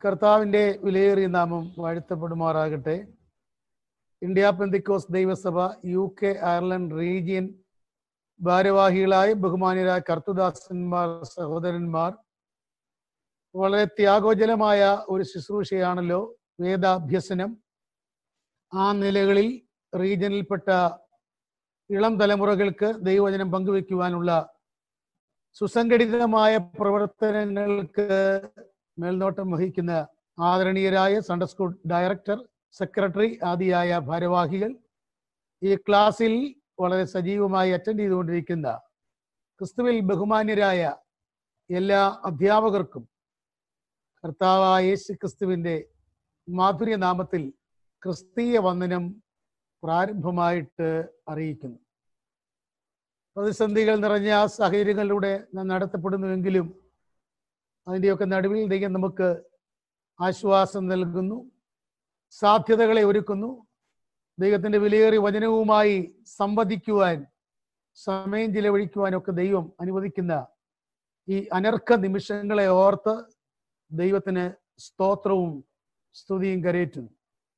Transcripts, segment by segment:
കർത്താവിൻ്റെ വിലയേറിയ നാമം വാഴ്ത്തപ്പെടുമാറാകട്ടെ ഇന്ത്യ പെന്തിക്കോസ് ദൈവസഭ യു കെ അയർലൻഡ് റീജിയൻ ഭാരവാഹികളായ ബഹുമാന്യരായ കർത്തുദാസന്മാർ സഹോദരന്മാർ വളരെ ത്യാഗോജലമായ ഒരു ശുശ്രൂഷയാണല്ലോ വേദാഭ്യസനം ആ നിലകളിൽ റീജിയനിൽപ്പെട്ട ഇളം തലമുറകൾക്ക് ദൈവവചനം പങ്കുവെക്കുവാനുള്ള സുസംഘടിതമായ പ്രവർത്തനങ്ങൾക്ക് മേൽനോട്ടം വഹിക്കുന്ന ആദരണീയരായ സൺഡേ സ്കൂൾ ഡയറക്ടർ സെക്രട്ടറി ആദിയായ ഭാരവാഹികൾ ഈ ക്ലാസ്സിൽ വളരെ സജീവമായി അറ്റൻഡ് ചെയ്തുകൊണ്ടിരിക്കുന്ന ക്രിസ്തുവിൽ ബഹുമാന്യരായ എല്ലാ അധ്യാപകർക്കും കർത്താവായ യേശു ക്രിസ്തുവിൻ്റെ മാധുര്യ നാമത്തിൽ ക്രിസ്തീയ വന്ദനം പ്രാരംഭമായിട്ട് അറിയിക്കുന്നു പ്രതിസന്ധികൾ നിറഞ്ഞ സാഹചര്യങ്ങളിലൂടെ നാം നടത്തപ്പെടുന്നുവെങ്കിലും അതിൻ്റെയൊക്കെ നടുവിൽ ദൈവം നമുക്ക് ആശ്വാസം നൽകുന്നു സാധ്യതകളെ ഒരുക്കുന്നു ദൈവത്തിൻ്റെ വിലയേറിയ വചനവുമായി സംവദിക്കുവാൻ സമയം ചിലവഴിക്കുവാനൊക്കെ ദൈവം അനുവദിക്കുന്ന ഈ അനർഘ നിമിഷങ്ങളെ ഓർത്ത് ദൈവത്തിന് സ്തോത്രവും സ്തുതിയും കരയേറ്റുന്നു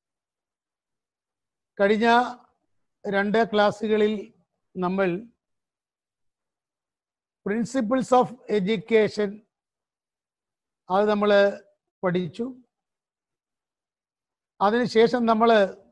കഴിഞ്ഞ രണ്ട് ക്ലാസ്സുകളിൽ നമ്മൾ പ്രിൻസിപ്പിൾസ് ഓഫ് എഡ്യൂക്കേഷൻ അത് നമ്മൾ പഠിച്ചു അതിനുശേഷം നമ്മൾ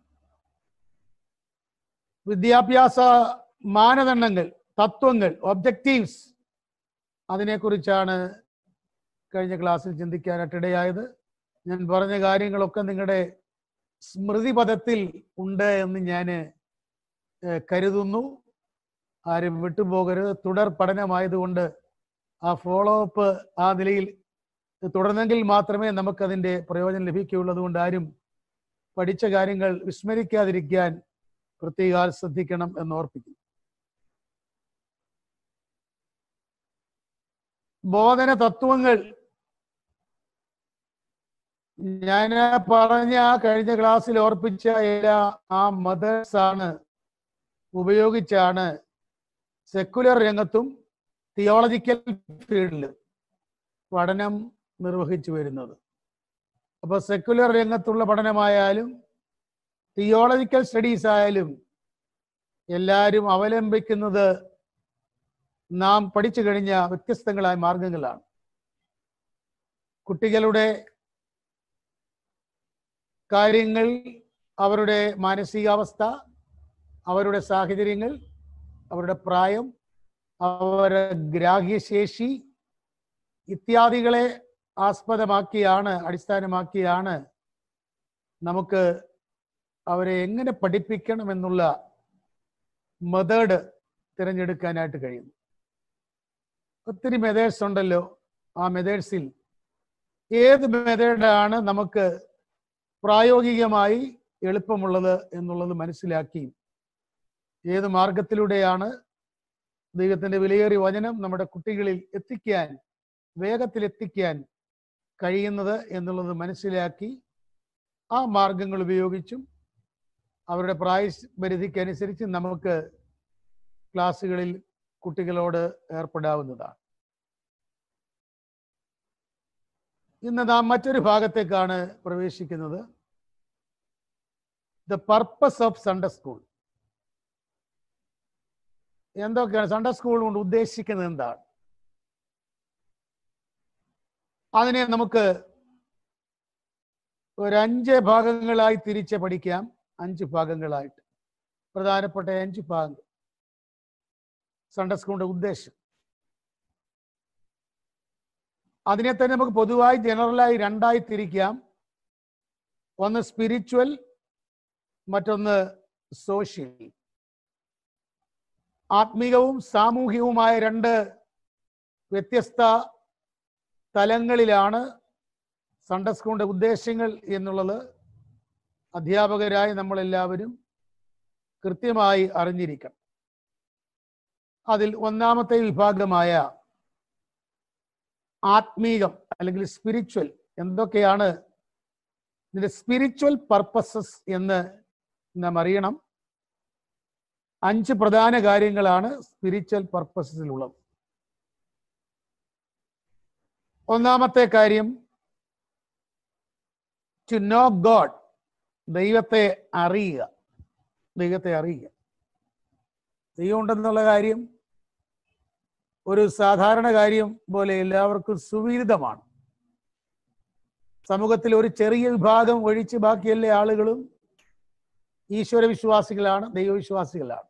വിദ്യാഭ്യാസ മാനദണ്ഡങ്ങൾ തത്വങ്ങൾ ഒബ്ജക്റ്റീവ്സ് അതിനെക്കുറിച്ചാണ് കഴിഞ്ഞ ക്ലാസ്സിൽ ചിന്തിക്കാനായിട്ടിടയായത് ഞാൻ പറഞ്ഞ കാര്യങ്ങളൊക്കെ നിങ്ങളുടെ സ്മൃതിപഥത്തിൽ ഉണ്ട് എന്ന് ഞാൻ കരുതുന്നു ആരും വിട്ടുപോകരുത് തുടർ പഠനമായതുകൊണ്ട് ആ ഫോളോ അപ്പ് ആ നിലയിൽ തുടർന്നെങ്കിൽ മാത്രമേ നമുക്കതിൻ്റെ പ്രയോജനം ലഭിക്കുകയുള്ളൂ അതുകൊണ്ട് ആരും പഠിച്ച കാര്യങ്ങൾ വിസ്മരിക്കാതിരിക്കാൻ പ്രത്യേക ശ്രദ്ധിക്കണം എന്ന് ഓർപ്പിക്കുന്നു ബോധന തത്വങ്ങൾ ഞാൻ പറഞ്ഞ കഴിഞ്ഞ ക്ലാസ്സിൽ ഓർപ്പിച്ച എല്ലാ ആ മദേഴ്സ് ആണ് ഉപയോഗിച്ചാണ് സെക്കുലർ രംഗത്തും തിയോളജിക്കൽ ഫീൽഡിലും പഠനം നിർവഹിച്ചു വരുന്നത് അപ്പോൾ സെക്കുലർ രംഗത്തുള്ള പഠനമായാലും തിയോളജിക്കൽ സ്റ്റഡീസ് ആയാലും എല്ലാവരും അവലംബിക്കുന്നത് നാം പഠിച്ചു കഴിഞ്ഞ വ്യത്യസ്തങ്ങളായ മാർഗങ്ങളാണ് കുട്ടികളുടെ കാര്യങ്ങൾ അവരുടെ മാനസികാവസ്ഥ അവരുടെ സാഹചര്യങ്ങൾ അവരുടെ പ്രായം അവരുടെ ഗ്രാഹ്യശേഷി ഇത്യാദികളെ ആസ്പദമാക്കിയാണ് അടിസ്ഥാനമാക്കിയാണ് നമുക്ക് അവരെ എങ്ങനെ പഠിപ്പിക്കണം എന്നുള്ള മെത്തേഡ് തിരഞ്ഞെടുക്കാനായിട്ട് കഴിയുന്നു ഒത്തിരി മെത്തേഡ്സ് ഉണ്ടല്ലോ ആ മെത്തേഡ്സിൽ ഏത് മെത്തേഡാണ് നമുക്ക് പ്രായോഗികമായി എളുപ്പമുള്ളത് എന്നുള്ളത് മനസ്സിലാക്കി ഏത് മാർഗത്തിലൂടെയാണ് ദൈവത്തിൻ്റെ വിലയേറിയ വചനം നമ്മുടെ കുട്ടികളിൽ എത്തിക്കാൻ വേഗത്തിൽ എത്തിക്കാൻ കഴിയുന്നത് എന്നുള്ളത് മനസ്സിലാക്കി ആ മാർഗങ്ങൾ ഉപയോഗിച്ചും അവരുടെ പ്രായപരിധിക്കനുസരിച്ച് നമുക്ക് ക്ലാസ്സുകളിൽ കുട്ടികളോട് ഏർപ്പെടാവുന്നതാണ് ഇന്ന് നാം മറ്റൊരു ഭാഗത്തേക്കാണ് പ്രവേശിക്കുന്നത് the purpose of Sunday school എന്തൊക്കെയാണ് സൺഡേ സ്കൂൾ കൊണ്ട് ഉദ്ദേശിക്കുന്നത് എന്താണ് അതിനെ നമുക്ക് ഒരു അഞ്ച് ഭാഗങ്ങളായി തിരിച്ച് പഠിക്കാം അഞ്ച് ഭാഗങ്ങളായിട്ട് പ്രധാനപ്പെട്ട അഞ്ച് ഭാഗങ്ങൾ സൺഡേ സ്കൂളിന്റെ ഉദ്ദേശം അതിനെ തന്നെ നമുക്ക് പൊതുവായി ജനറലായി രണ്ടായി തിരിക്കാം ഒന്ന് സ്പിരിച്വൽ മറ്റൊന്ന് സോഷ്യൽ ആത്മീകവും സാമൂഹികവുമായ രണ്ട് വ്യത്യസ്ത തലങ്ങളിലാണ് സൺഡേ സ്കൂളിന്റെ ഉദ്ദേശങ്ങൾ എന്നുള്ളത് അധ്യാപകരായ നമ്മളെല്ലാവരും കൃത്യമായി അറിഞ്ഞിരിക്കണം അതിൽ ഒന്നാമത്തെ വിഭാഗമായ ആത്മീകം അല്ലെങ്കിൽ സ്പിരിച്വൽ എന്തൊക്കെയാണ് ഇതിന്റെ സ്പിരിച്വൽ പർപ്പസസ് എന്ന് നാം അറിയണം അഞ്ച് പ്രധാന കാര്യങ്ങളാണ് സ്പിരിച്വൽ പർപ്പസസിലുള്ളത് ഒന്നാമത്തെ കാര്യം ടു നോ ഗോഡ് ദൈവത്തെ അറിയുക ദൈവത്തെ അറിയുക ദൈവം ഉണ്ടെന്നുള്ള കാര്യം ഒരു സാധാരണ കാര്യം പോലെ എല്ലാവർക്കും സുവിദിതമാണ് സമൂഹത്തിൽ ഒരു ചെറിയ വിഭാഗം ഒഴിച്ച് ബാക്കി എല്ലാ ആളുകളും ഈശ്വര വിശ്വാസികളാണ് ദൈവവിശ്വാസികളാണ്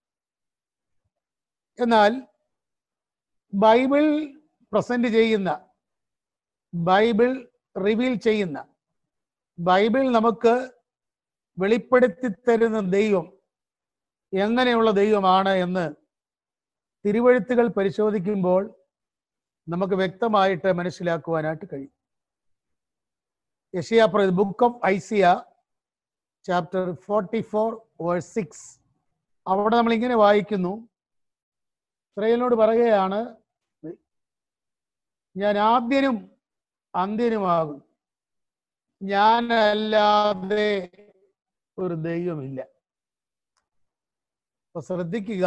എന്നാൽ ബൈബിൾ പ്രസന്റ് ചെയ്യുന്ന ബൈബിൾ റിവീൽ ചെയ്യുന്ന ബൈബിൾ നമുക്ക് വെളിപ്പെടുത്തി തരുന്ന ദൈവം എങ്ങനെയുള്ള ദൈവമാണ് എന്ന് തിരുവഴുത്തുകൾ പരിശോധിക്കുമ്പോൾ നമുക്ക് വ്യക്തമായിട്ട് മനസ്സിലാക്കുവാനായിട്ട് കഴിയും Isaiah book of Isaiah chapter forty four verse six അവിടെ നമ്മൾ ഇങ്ങനെ വായിക്കുന്നു ഇസ്രയേലിനോട് പറയുകയാണ് ഞാൻ ആദ്യനും അന്ത്യനുമാകും ഞാനല്ലാതെ ഒരു ദൈവമില്ല അപ്പൊ ശ്രദ്ധിക്കുക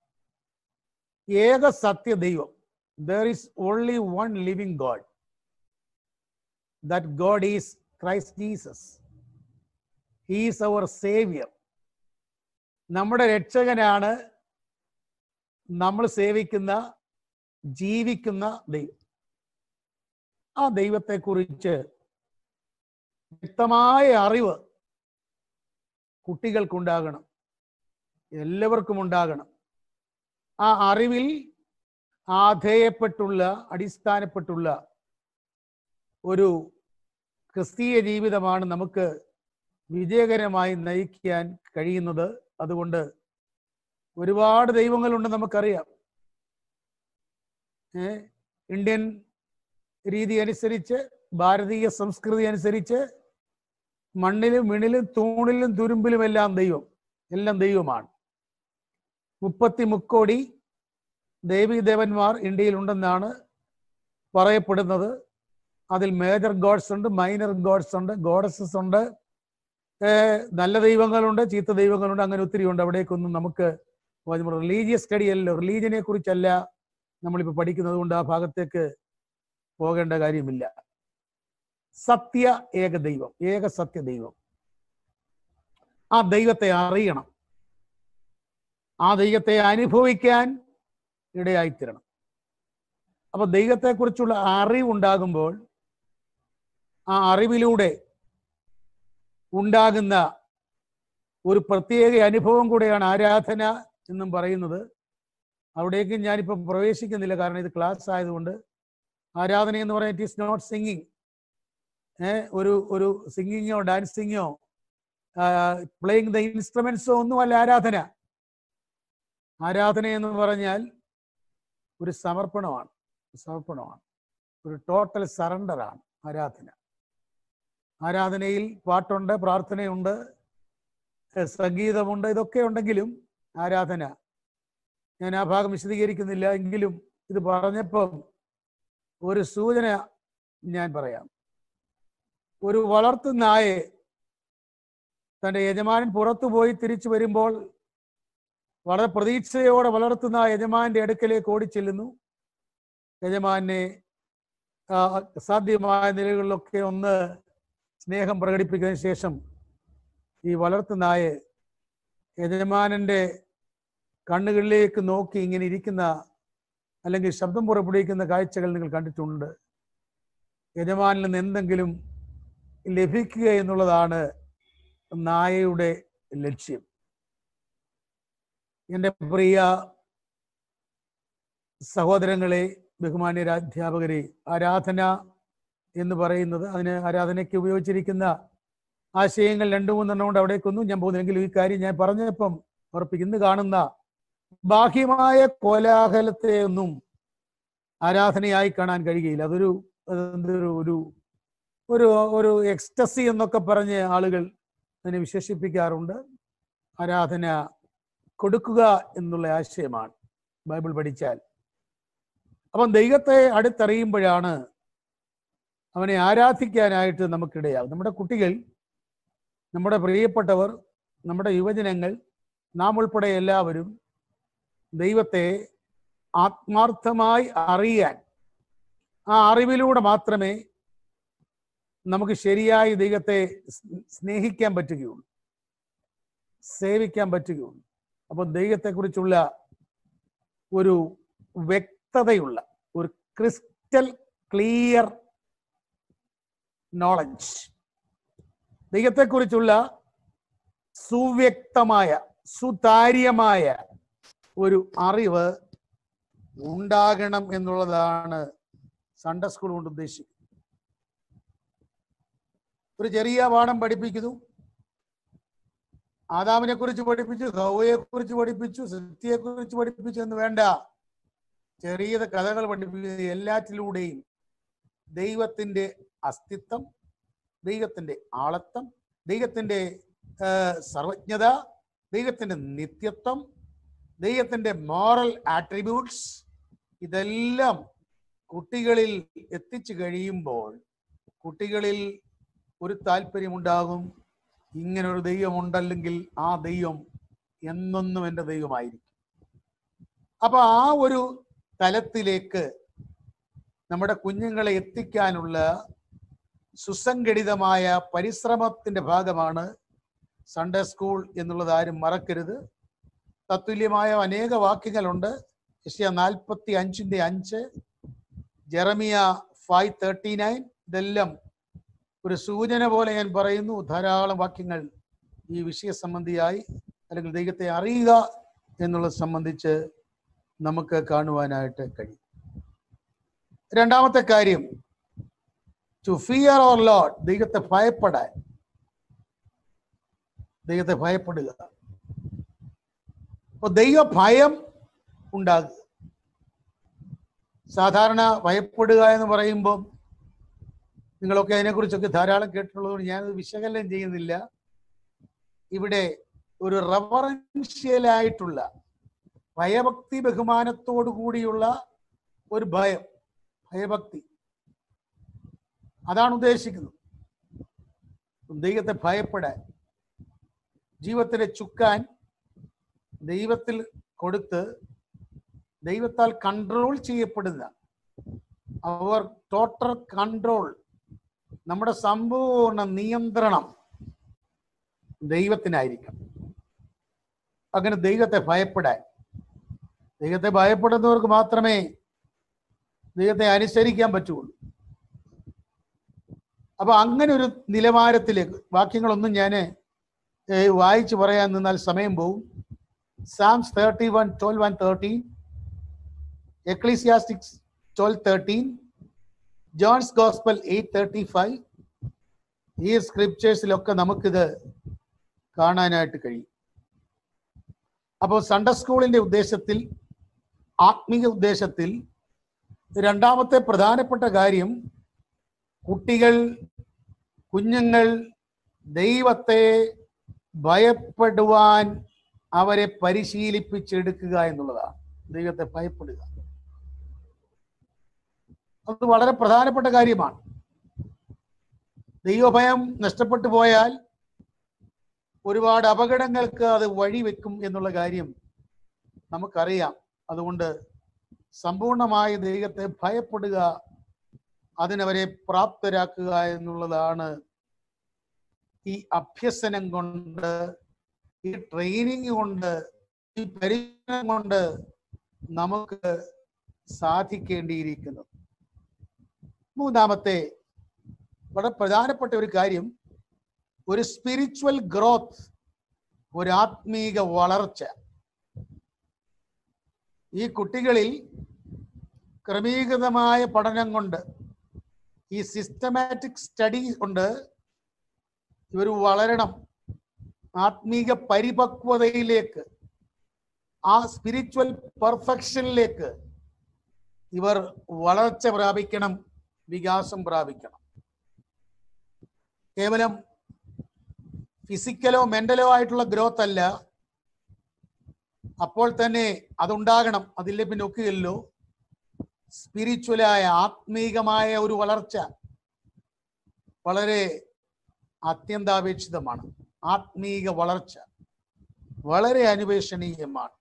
ഏക സത്യ ദൈവം there is only one living God that God is Christ Jesus he's our saviour നമ്മുടെ രക്ഷകനാണ് നമ്മൾ സേവിക്കുന്ന ജീവിക്കുന്ന ദൈവം ആ ദൈവത്തെക്കുറിച്ച് വ്യക്തമായ അറിവ് കുട്ടികൾക്കുണ്ടാകണം എല്ലാവർക്കും ഉണ്ടാകണം ആ അറിവിൽ ആധേയപ്പെട്ടുള്ള അടിസ്ഥാനപ്പെട്ടുള്ള ഒരു ക്രിസ്തീയ ജീവിതമാണ് നമുക്ക് വിജയകരമായി നയിക്കാൻ കഴിയുന്നത് അതുകൊണ്ട് ഒരുപാട് ദൈവങ്ങളുണ്ട് നമുക്കറിയാം ഏ ഇന്ത്യൻ രീതി അനുസരിച്ച് ഭാരതീയ സംസ്കൃതി അനുസരിച്ച് മണ്ണിലും വിണിലും തൂണിലും തുരുമ്പിലും എല്ലാം ദൈവം എല്ലാം ദൈവമാണ് മുപ്പത്തി മുക്കോടി ദേവീദേവന്മാർ ഇന്ത്യയിൽ ഉണ്ടെന്നാണ് പറയപ്പെടുന്നത് അതിൽ മേജർ ഗോഡ്സ് ഉണ്ട് മൈനർ ഗോഡ്സ് ഉണ്ട് ഗോഡസസ് ഉണ്ട് ഏർ നല്ല ദൈവങ്ങളുണ്ട് ചീത്ത ദൈവങ്ങളുണ്ട് അങ്ങനെ ഒത്തിരി ഉണ്ട് അവിടേക്കൊന്നും നമുക്ക് റിലീജിയസ് സ്റ്റഡി അല്ലല്ലോ റിലീജിയനെ കുറിച്ചല്ല നമ്മളിപ്പോൾ പഠിക്കുന്നത് കൊണ്ട് ആ ഭാഗത്തേക്ക് പോകേണ്ട കാര്യമില്ല സത്യ ഏക ദൈവം ഏക സത്യ ദൈവം ആ ദൈവത്തെ അറിയണം ആ ദൈവത്തെ അനുഭവിക്കാൻ ഇടയായിത്തീരണം അപ്പൊ ദൈവത്തെക്കുറിച്ചുള്ള അറിവുണ്ടാകുമ്പോൾ ആ അറിവിലൂടെ ഉണ്ടാകുന്ന ഒരു പ്രത്യേക അനുഭവം കൂടെയാണ് ആരാധന എന്നും പറയുന്നത് അവിടേക്ക് ഞാനിപ്പോൾ പ്രവേശിക്കുന്നില്ല കാരണം ഇത് ക്ലാസ് ആയതുകൊണ്ട് ആരാധന എന്ന് പറയാൻ it is not singing uh ഒരു ഒരു സിംഗിങ്ങോ ഡാൻസിങ്ങോ പ്ലേയിങ് ദ ഇൻസ്ട്രുമെന്റ്സോ ഒന്നുമല്ല ആരാധന ആരാധന എന്ന് പറഞ്ഞാൽ ഒരു സമർപ്പണമാണ് സമർപ്പണമാണ് ഒരു ടോട്ടൽ സറണ്ടറാണ് ആരാധന ആരാധനയിൽ പാട്ടുണ്ട് പ്രാർത്ഥനയുണ്ട് ഏഹ് സംഗീതമുണ്ട് ഇതൊക്കെ ഉണ്ടെങ്കിലും ആരാധന ഞാൻ ആ ഭാഗം വിശദീകരിക്കുന്നില്ല എങ്കിലും ഇത് പറഞ്ഞപ്പം ഒരു സൂചന ഞാൻ പറയാം ഒരു വളർത്തു നായെ തൻ്റെ യജമാനൻ പുറത്തു പോയി തിരിച്ചു വരുമ്പോൾ വളരെ പ്രതീക്ഷയോടെ വളർത്തുന്ന ആ യജമാന്റെ അടുക്കലേക്ക് ഓടിച്ചെല്ലുന്നു യജമാനെ ആ, സാധ്യമായ നിലകളിലൊക്കെ ഒന്ന് സ്നേഹം പ്രകടിപ്പിക്കുന്നതിന് ശേഷം ഈ വളർത്തുനായെ യജമാനന്റെ കണ്ണുകളിലേക്ക് നോക്കി ഇങ്ങനെ ഇരിക്കുന്ന അല്ലെങ്കിൽ ശബ്ദം പുറപ്പെടുവിക്കുന്ന കാഴ്ചകൾ നിങ്ങൾ കണ്ടിട്ടുണ്ട് യജമാനിൽ നിന്ന് എന്തെങ്കിലും ലഭിക്കുക എന്നുള്ളതാണ് നായയുടെ ലക്ഷ്യം എൻ്റെ പ്രിയ സഹോദരങ്ങളെ ബഹുമാന്യര അധ്യാപകരെ ആരാധന എന്ന് പറയുന്നത് അതിന് ആരാധനയ്ക്ക് ഉപയോഗിച്ചിരിക്കുന്ന ആശയങ്ങൾ രണ്ടു മൂന്നെണ്ണം കൊണ്ട് അവിടേക്കൊന്നും ഞാൻ പോകുന്നില്ലെങ്കിലും ഈ കാര്യം ഞാൻ പറഞ്ഞപ്പം ഉറപ്പിക്കും ഇന്ന് കാണുന്ന ബാഹ്യമായ കോലാഹലത്തെ ഒന്നും ആരാധനയായി കാണാൻ കഴിയുകയില്ല അതൊരു അതൊരു ഒരു ഒരു ഒരു എക്സ്റ്റസി എന്നൊക്കെ പറഞ്ഞ് ആളുകൾ അതിനെ വിശേഷിപ്പിക്കാറുണ്ട് ആരാധന കൊടുക്കുക എന്നുള്ള ആശയമാണ് ബൈബിൾ പഠിച്ചാൽ അപ്പം ദൈവത്തെ അടുത്തറിയുമ്പോഴാണ് അവനെ ആരാധിക്കാനായിട്ട് നമുക്കിടയാകും നമ്മുടെ കുട്ടികൾ നമ്മുടെ പ്രിയപ്പെട്ടവർ നമ്മുടെ യുവജനങ്ങൾ നാം ഉൾപ്പെടെ എല്ലാവരും ദൈവത്തെ ആത്മാർത്ഥമായി അറിയാൻ ആ അറിവിലൂടെ മാത്രമേ നമുക്ക് ശരിയായി ദൈവത്തെ സ്- സ്നേഹിക്കാൻ പറ്റുകയുള്ളൂ സേവിക്കാൻ പറ്റുകയുള്ളൂ അപ്പോൾ ദൈവത്തെക്കുറിച്ചുള്ള ഒരു വ്യക്തതയുള്ള ഒരു ക്രിസ്റ്റൽ ക്ലിയർ നോളജ് ദൈവത്തെക്കുറിച്ചുള്ള സുവ്യക്തമായ സുതാര്യമായ ഒരു അറിവ് ഉണ്ടാകണം എന്നുള്ളതാണ് സൺഡേ സ്കൂൾ കൊണ്ട് ഉദ്ദേശിക്കുന്നത് ഒരു ചെറിയ പാഠം പഠിപ്പിക്കുന്നു ആദാമിനെ കുറിച്ച് പഠിപ്പിച്ചു ഹൗവയെ കുറിച്ച് പഠിപ്പിച്ചു സൃഷ്ടിയെ കുറിച്ച് പഠിപ്പിച്ചു എന്ന് വേണ്ട ചെറിയ കഥകൾ പഠിപ്പിക്കുന്നത് എല്ലാറ്റിലൂടെയും ദൈവത്തിന്റെ അസ്തിത്വം ദൈവത്തിന്റെ ആളത്വം ദൈവത്തിന്റെ ആ, സർവജ്ഞത ദൈവത്തിന്റെ നിത്യത്വം ദൈവത്തിന്റെ മോറൽ ആട്രിബ്യൂട്ട്സ് ഇതെല്ലാം കുട്ടികളിൽ എത്തിച്ചു കഴിയുമ്പോൾ കുട്ടികളിൽ ഒരു താല്പര്യമുണ്ടാകും ഇങ്ങനെ ഒരു ദൈവമുണ്ടല്ലെങ്കിൽ ആ ദൈവം എന്നെന്നും എൻ്റെ ദൈവമായിരിക്കും അപ്പൊ ആ ഒരു തലത്തിലേക്ക് നമ്മുടെ കുഞ്ഞുങ്ങളെ എത്തിക്കാനുള്ള സുസംഘടിതമായ പരിശ്രമത്തിന്റെ ഭാഗമാണ് സൺഡേ സ്കൂൾ എന്നുള്ളത് ആരും മറക്കരുത് തത്തുല്യമായ അനേക വാക്യങ്ങളുണ്ട് യശ്യ നാൽപ്പത്തി അഞ്ചിന്റെ അഞ്ച് ജെറമിയ ഫൈവ് തേർട്ടി നയൻ ഇതെല്ലാം ഒരു സൂചന പോലെ ഞാൻ പറയുന്നു ധാരാളം വാക്യങ്ങൾ ഈ വിഷയ സംബന്ധിയായി അല്ലെങ്കിൽ ദൈവത്തെ അറിയുക എന്നുള്ളത് സംബന്ധിച്ച് നമുക്ക് കാണുവാനായിട്ട് കഴിയും രണ്ടാമത്തെ കാര്യം ടു ഫിയർ ഓർ ലോഡ് ദൈവത്തെ ഭയപ്പെടാൻ ദൈവത്തെ ഭയപ്പെടുക അപ്പൊ ദൈവ ഭയം ഉണ്ടാകുക സാധാരണ ഭയപ്പെടുക എന്ന് പറയുമ്പോൾ നിങ്ങളൊക്കെ അതിനെക്കുറിച്ചൊക്കെ ധാരാളം കേട്ടിട്ടുള്ളതുകൊണ്ട് ഞാനത് വിശകലനം ചെയ്യുന്നില്ല ഇവിടെ ഒരു റവറൻഷ്യലായിട്ടുള്ള ഭയഭക്തി ബഹുമാനത്തോടു കൂടിയുള്ള ഒരു ഭയം ഭയഭക്തി അതാണ് ഉദ്ദേശിക്കുന്നത് ദൈവത്തെ ഭയപ്പെടാൻ ജീവിതത്തിലെ ചുക്കാൻ ദൈവത്തിൽ കൊടുത്ത് ദൈവത്താൽ കൺട്രോൾ ചെയ്യപ്പെടുന്ന അവർ ടോട്ടൽ കൺട്രോൾ നമ്മുടെ സമ്പൂർണ്ണ നിയന്ത്രണം ദൈവത്തിനായിരിക്കും അങ്ങനെ ദൈവത്തെ ഭയപ്പെടാൻ ദൈവത്തെ ഭയപ്പെടുന്നവർക്ക് മാത്രമേ ദൈവത്തെ അനുസരിക്കാൻ പറ്റുള്ളൂ അപ്പൊ അങ്ങനെ ഒരു നിലവാരത്തിലേക്ക് വാക്യങ്ങളൊന്നും ഞാൻ വായിച്ചു പറയാൻ നിന്നാൽ സമയം പോവും Psalms thirty one twelve and thirteen Ecclesiastes twelve thirteen John's gospel eight thirty five ഈ സ്ക്രിപ്റ്റേഴ്സിലൊക്കെ നമുക്കിത് കാണാനായിട്ട് കഴിയും അപ്പോൾ സൺഡേ സ്കൂളിന്റെ ഉദ്ദേശത്തിൽ ആത്മീയ ഉദ്ദേശത്തിൽ രണ്ടാമത്തെ പ്രധാനപ്പെട്ട കാര്യം കുട്ടികൾ കുഞ്ഞുങ്ങൾ ദൈവത്തെ ഭയപ്പെടുവാൻ അവരെ പരിശീലിപ്പിച്ചെടുക്കുക എന്നുള്ളതാണ് ദൈവത്തെ ഭയപ്പെടുക അത് വളരെ പ്രധാനപ്പെട്ട കാര്യമാണ് ദൈവഭയം നഷ്ടപ്പെട്ടു പോയാൽ ഒരുപാട് അപകടങ്ങൾക്ക് അത് വഴിവെക്കും എന്നുള്ള കാര്യം നമുക്കറിയാം അതുകൊണ്ട് സമ്പൂർണമായി ദൈവത്തെ ഭയപ്പെടുക അതിനവരെ പ്രാപ്തരാക്കുക എന്നുള്ളതാണ് ഈ അഭ്യസനം കൊണ്ട് ഈ ട്രെയിനിങ് കൊണ്ട് ഈ പരിശീലനം കൊണ്ട് നമുക്ക് സാധിക്കേണ്ടിയിരിക്കുന്നത് മൂന്നാമത്തെ വളരെ പ്രധാനപ്പെട്ട ഒരു കാര്യം ഒരു സ്പിരിച്വൽ ഗ്രോത്ത് ഒരു ആത്മീക വളർച്ച ഈ കുട്ടികളിൽ ക്രമീകൃതമായ പഠനം കൊണ്ട് ഈ സിസ്റ്റമാറ്റിക് സ്റ്റഡി കൊണ്ട് ഇവർ വളരണം ആത്മീക പരിപക്വതയിലേക്ക് ആ സ്പിരിച്വൽ പെർഫെക്ഷനിലേക്ക് ഇവർ വളർച്ച പ്രാപിക്കണം വികാസം പ്രാപിക്കണം കേവലം ഫിസിക്കലോ മെന്റലോ ആയിട്ടുള്ള ഗ്രോത്ത് അല്ല അപ്പോൾ തന്നെ അതുണ്ടാകണം അതിലെ പിന്നെ ഒക്കുകയല്ലോ സ്പിരിച്വലായ ആത്മീകമായ ഒരു വളർച്ച വളരെ അത്യന്താപേക്ഷിതമാണ് ആത്മീക വളർച്ച വളരെ അനുപേക്ഷണീയമാണ്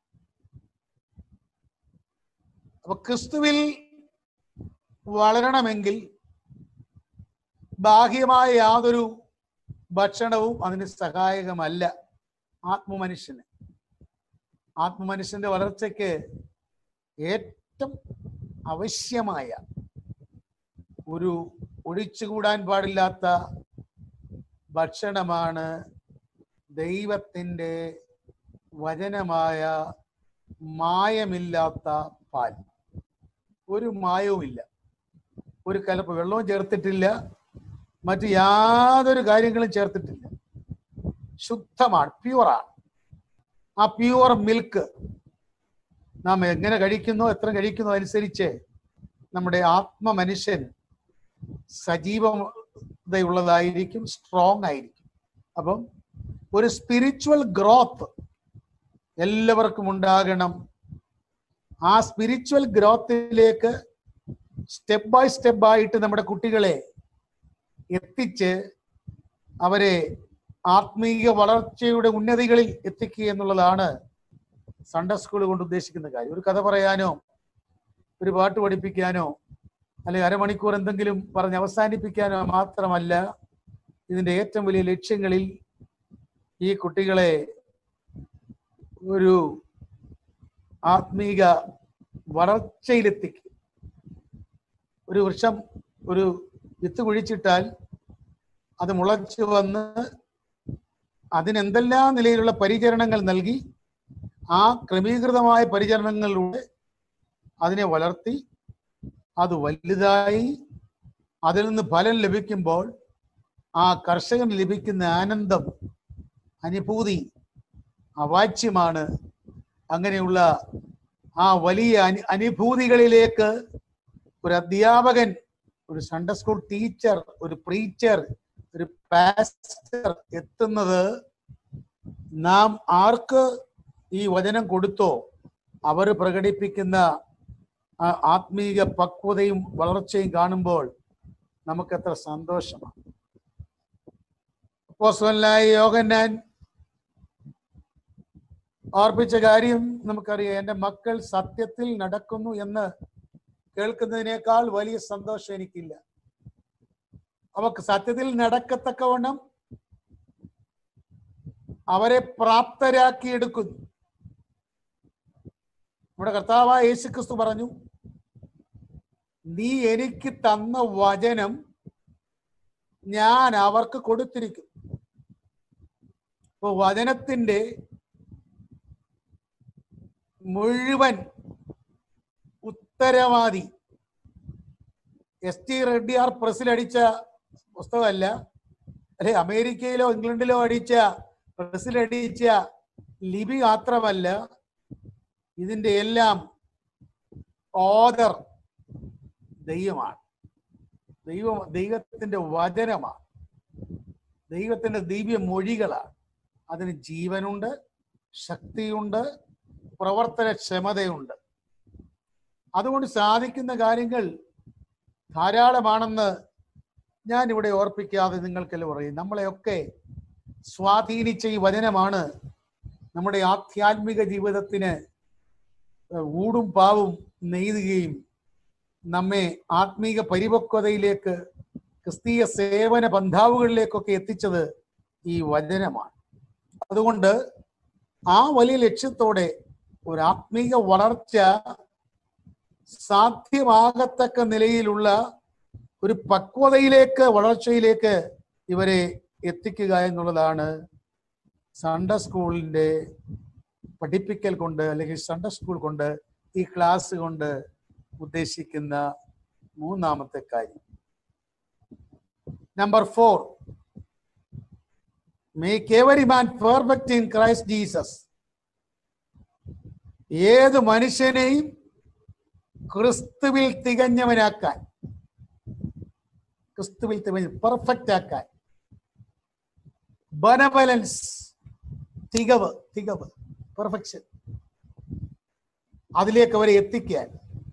അപ്പൊ ക്രിസ്തുവിൽ വളരണമെങ്കിൽ ബാഹ്യമായ യാതൊരു ഭക്ഷണവും അതിന് സഹായകമല്ല ആത്മമനുഷ്യന് ആത്മമനുഷ്യന്റെ വളർച്ചയ്ക്ക് ഏറ്റവും ആവശ്യമായ ഒരു ഒഴിച്ചുകൂടാൻ പാടില്ലാത്ത ഭക്ഷണമാണ് ദൈവത്തിൻ്റെ വചനമായ മായമില്ലാത്ത പാൽ ഒരു മായവുമില്ല ഒരു കലപ്പ് വെള്ളവും ചേർത്തിട്ടില്ല മറ്റു യാതൊരു കാര്യങ്ങളും ചേർത്തിട്ടില്ല ശുദ്ധമാണ് പ്യുവറാണ് ആ പ്യുവർ മിൽക്ക് നാം എങ്ങനെ കഴിക്കുന്നോ എത്ര കഴിക്കുന്നോ അനുസരിച്ച് നമ്മുടെ ആത്മ മനുഷ്യൻ സജീവതയുള്ളതായിരിക്കും സ്ട്രോങ് ആയിരിക്കും അപ്പം ഒരു സ്പിരിച്വൽ ഗ്രോത്ത് എല്ലാവർക്കും ഉണ്ടാകണം ആ സ്പിരിച്വൽ ഗ്രോത്തിലേക്ക് സ്റ്റെപ്പ് ബൈ സ്റ്റെപ്പ് ആയിട്ട് നമ്മുടെ കുട്ടികളെ എത്തിച്ച് അവരെ ആത്മീയ വളർച്ചയുടെ ഉന്നതികളിൽ എത്തിക്കുക എന്നുള്ളതാണ് സൺഡേ സ്കൂൾ കൊണ്ട് ഉദ്ദേശിക്കുന്ന കാര്യം ഒരു കഥ പറയാനോ ഒരു പാട്ട് പഠിപ്പിക്കാനോ അല്ലെങ്കിൽ അരമണിക്കൂർ എന്തെങ്കിലും പറഞ്ഞ് അവസാനിപ്പിക്കാനോ മാത്രമല്ല ഇതിൻ്റെ ഏറ്റവും വലിയ ലക്ഷ്യങ്ങളിൽ ഈ കുട്ടികളെ ഒരു ആത്മീക വളർച്ചയിലെത്തിക്കുക ഒരു വൃക്ഷം ഒരു വിത്ത് കുഴിച്ചിട്ടാൽ അത് മുളച്ചു വന്ന് അതിനെന്തെല്ലാം നിലയിലുള്ള പരിചരണങ്ങൾ നൽകി ആ ക്രമീകൃതമായ പരിചരണങ്ങളിലൂടെ അതിനെ വളർത്തി അത് വലുതായി അതിൽ നിന്ന് ഫലം ലഭിക്കുമ്പോൾ ആ കർഷകന് ലഭിക്കുന്ന ആനന്ദം അനുഭൂതി അവാച്യമാണ് അങ്ങനെയുള്ള ആ വലിയ അനു അനുഭൂതികളിലേക്ക് ഒരു അധ്യാപകൻ ഒരു സൺഡേ സ്കൂൾ ടീച്ചർ ഒരു പ്രീച്ചർ ഒരു പാസ്റ്റർ എത്തുന്നത് നാം ആർക്ക് ഈ വചനം കൊടുത്തോ അവർ പ്രകടിപ്പിക്കുന്ന ആ ആത്മീയ പക്വതയും വളർച്ചയും കാണുമ്പോൾ നമുക്ക് എത്ര സന്തോഷമാണ് അപ്പോസ്തലനായ യോഗന്നാൻ ഓർപ്പിച്ച കാര്യം നമുക്കറിയാം എൻ്റെ മക്കൾ സത്യത്തിൽ നടക്കുന്നു എന്ന് കേൾക്കുന്നതിനേക്കാൾ വലിയ സന്തോഷം എനിക്കില്ല അവക്ക് സത്യത്തിൽ നടക്കത്തക്കവണ്ണം അവരെ പ്രാപ്തരാക്കി എടുക്കുന്നു നമ്മുടെ കർത്താവായ യേശു ക്രിസ്തു പറഞ്ഞു നീ എനിക്ക് തന്ന വചനം ഞാൻ അവർക്ക് കൊടുത്തിരിക്കും ഇപ്പൊ വചനത്തിന്റെ മുഴുവൻ ഉത്തരവാദി എസ് ടി റെഡ്ഡിയാർ പ്രസിൽ അടിച്ച പുസ്തകമല്ല അല്ലെ അമേരിക്കയിലോ ഇംഗ്ലണ്ടിലോ അടിച്ച പ്രസിൽ അടിച്ച ലിപി മാത്രമല്ല ഇതിന്റെ എല്ലാം ഓദർ ദൈവമാണ് ദൈവം ദൈവത്തിന്റെ വചനമാണ് ദൈവത്തിന്റെ ദിവ്യ മൊഴികളാണ് അതിന് ജീവനുണ്ട് ശക്തിയുണ്ട് പ്രവർത്തനക്ഷമതയുണ്ട് അതുകൊണ്ട് സാധിക്കുന്ന കാര്യങ്ങൾ ധാരാളമാണെന്ന് ഞാൻ ഇവിടെ ഓർപ്പിക്കാതെ നിങ്ങൾക്കെല്ലാം പറയും നമ്മളെയൊക്കെ സ്വാധീനിച്ച ഈ വചനമാണ് നമ്മുടെ ആധ്യാത്മിക ജീവിതത്തിന് ഊടും പാവും നെയ്തുകയും നമ്മെ ആത്മീക പരിപക്വതയിലേക്ക് ക്രിസ്തീയ സേവന ബന്ധാവുകളിലേക്കൊക്കെ എത്തിച്ചത് ഈ വചനമാണ് അതുകൊണ്ട് ആ വലിയ ലക്ഷ്യത്തോടെ ഒരു ആത്മീക വളർച്ച സാധ്യമാകത്തക്ക നിലയിലുള്ള ഒരു പക്വതയിലേക്ക് വളർച്ചയിലേക്ക് ഇവരെ എത്തിക്കുക എന്നുള്ളതാണ് സൺഡേ സ്കൂളിൻ്റെ പഠിപ്പിക്കൽ കൊണ്ട് അല്ലെങ്കിൽ സൺഡേ സ്കൂൾ കൊണ്ട് ഈ ക്ലാസ് കൊണ്ട് ഉദ്ദേശിക്കുന്ന മൂന്നാമത്തെ കാര്യം number four make every man perfect in Christ Jesus ഏത് മനുഷ്യനെയും ക്രിസ്തുവിൽ തികഞ്ഞവനാക്കാൻ ക്രിസ്തുവിൽ തികഞ്ഞ പെർഫെക്റ്റ് ആക്കാൻ ബനബലൻസ് തികവ് തികവ് പെർഫെക്ഷൻ അതിലേക്ക് അവരെ എത്തിക്കാൻ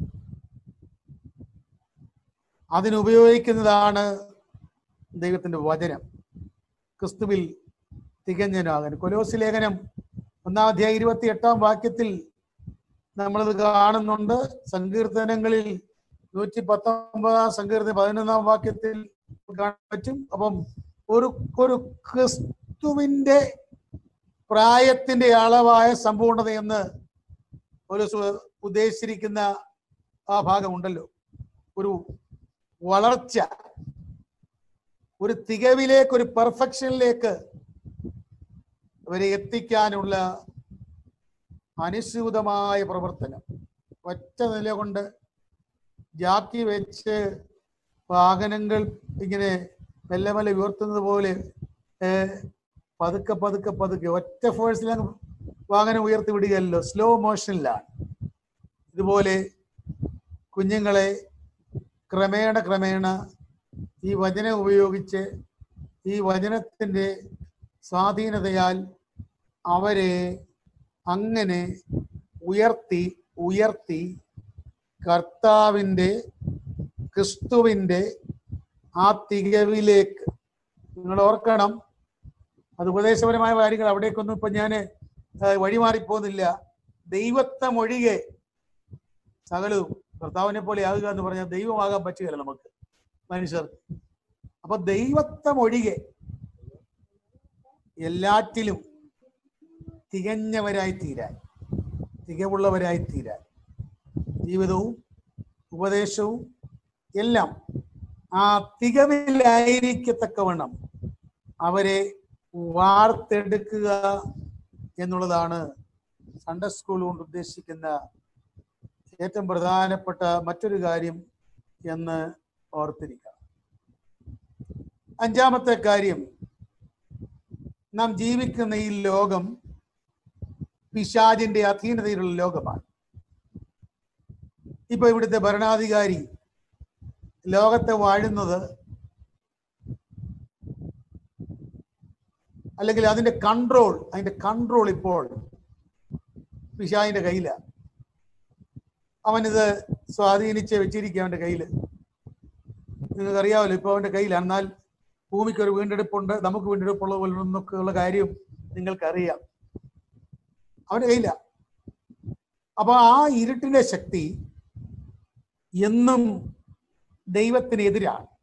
അതിനുപയോഗിക്കുന്നതാണ് ദൈവത്തിന്റെ വചനം ക്രിസ്തുവിൽ തികഞ്ഞനാകാൻ കൊലോസി ലേഖനം ഒന്നാം അധ്യായം ഇരുപത്തി എട്ടാം വാക്യത്തിൽ നമ്മളിത് കാണുന്നുണ്ട് സങ്കീർത്തനങ്ങളിൽ നൂറ്റി പത്തൊമ്പതാം സങ്കീർത്തന പതിനൊന്നാം വാക്യത്തിൽ കാണാൻ പറ്റും അപ്പം ഒരു ഒരു ക്രിസ്തുവിന്റെ പ്രായത്തിന്റെ അളവായ സമ്പൂർണത എന്ന് ഒരു സു- ഉദ്ദേശിച്ചിരിക്കുന്ന ആ ഭാഗമുണ്ടല്ലോ ഒരു വളർച്ച ഒരു തികവിലേക്ക് ഒരു പെർഫെക്ഷനിലേക്ക് അവരെ എത്തിക്കാനുള്ള അനുസ്യൂതമായ പ്രവർത്തനം ഒറ്റ നില കൊണ്ട് ജാക്കി വെച്ച് വാഹനങ്ങൾ ഇങ്ങനെ മെല്ലെ മെല്ലെ ഉയർത്തുന്നത് പോലെ ഏർ, പതുക്കെ പതുക്കെ പതുക്കെ ഒറ്റ ഫോഴ്സിൽ അങ്ങ് വാഹനം ഉയർത്തി വിടുകയല്ലോ സ്ലോ മോഷനിലാണ് ഇതുപോലെ കുഞ്ഞുങ്ങളെ ക്രമേണ ക്രമേണ ഈ വചനം ഉപയോഗിച്ച് ഈ വചനത്തിൻ്റെ സ്വാധീനതയാൽ അവരെ അങ്ങനെ ഉയർത്തി ഉയർത്തി കർത്താവിൻ്റെ ക്രിസ്തുവിൻ്റെ ആ തികവിലേക്ക് നിങ്ങൾ ഓർക്കണം അത് ഉപദേശപരമായ കാര്യങ്ങൾ അവിടേക്കൊന്നും ഇപ്പൊ ഞാൻ വഴിമാറിപ്പോന്നില്ല ദൈവത്വം ഒഴികെ സകലവും കർത്താവിനെ പോലെ ആകുക എന്ന് പറഞ്ഞാൽ ദൈവമാകാൻ പറ്റുകയില്ല നമുക്ക് മനുഷ്യർ അപ്പൊ ദൈവത്വം ഒഴികെ എല്ലാറ്റിലും തികഞ്ഞവരായി തീരാൻ തികവുള്ളവരായി തീരാൻ ജീവിതവും ഉപദേശവും എല്ലാം ആ തികവിലായിരിക്കത്തക്കവണ്ണം അവരെ വാർത്തെടുക്കുക എന്നുള്ളതാണ് സൺഡേ സ്കൂൾ കൊണ്ട് ഉദ്ദേശിക്കുന്ന ഏറ്റവും പ്രധാനപ്പെട്ട മറ്റൊരു കാര്യം എന്ന് ഓർത്തിരിക്കുക അഞ്ചാമത്തെ കാര്യം നാം ജീവിക്കുന്ന ഈ ലോകം പിശാചിന്റെ അധീനതയിലുള്ള ലോകമാണ് ഇപ്പൊ ഇവിടുത്തെ ഭരണാധികാരി ലോകത്തെ വാഴുന്നത് അല്ലെങ്കിൽ അതിന്റെ കൺട്രോൾ അതിന്റെ കൺട്രോൾ ഇപ്പോൾ പിശാചിന്റെ കയ്യിലാണ് അവനിത് സ്വാധീനിച്ച് വെച്ചിരിക്കുക അവന്റെ കയ്യില് നിങ്ങൾക്കറിയാമല്ലോ ഇപ്പൊ അവന്റെ കയ്യിലാണ് എന്നാൽ ഭൂമിക്ക് ഒരു വീണ്ടെടുപ്പുണ്ട് നമുക്ക് വീണ്ടെടുപ്പുള്ള പോലെ എന്നൊക്കെ ഉള്ള കാര്യം നിങ്ങൾക്കറിയാം അവന്റെ കയ്യില അപ്പൊ ആ ഇരുട്ടിന്റെ ശക്തി എന്നും ദൈവത്തിനെതിരാണ്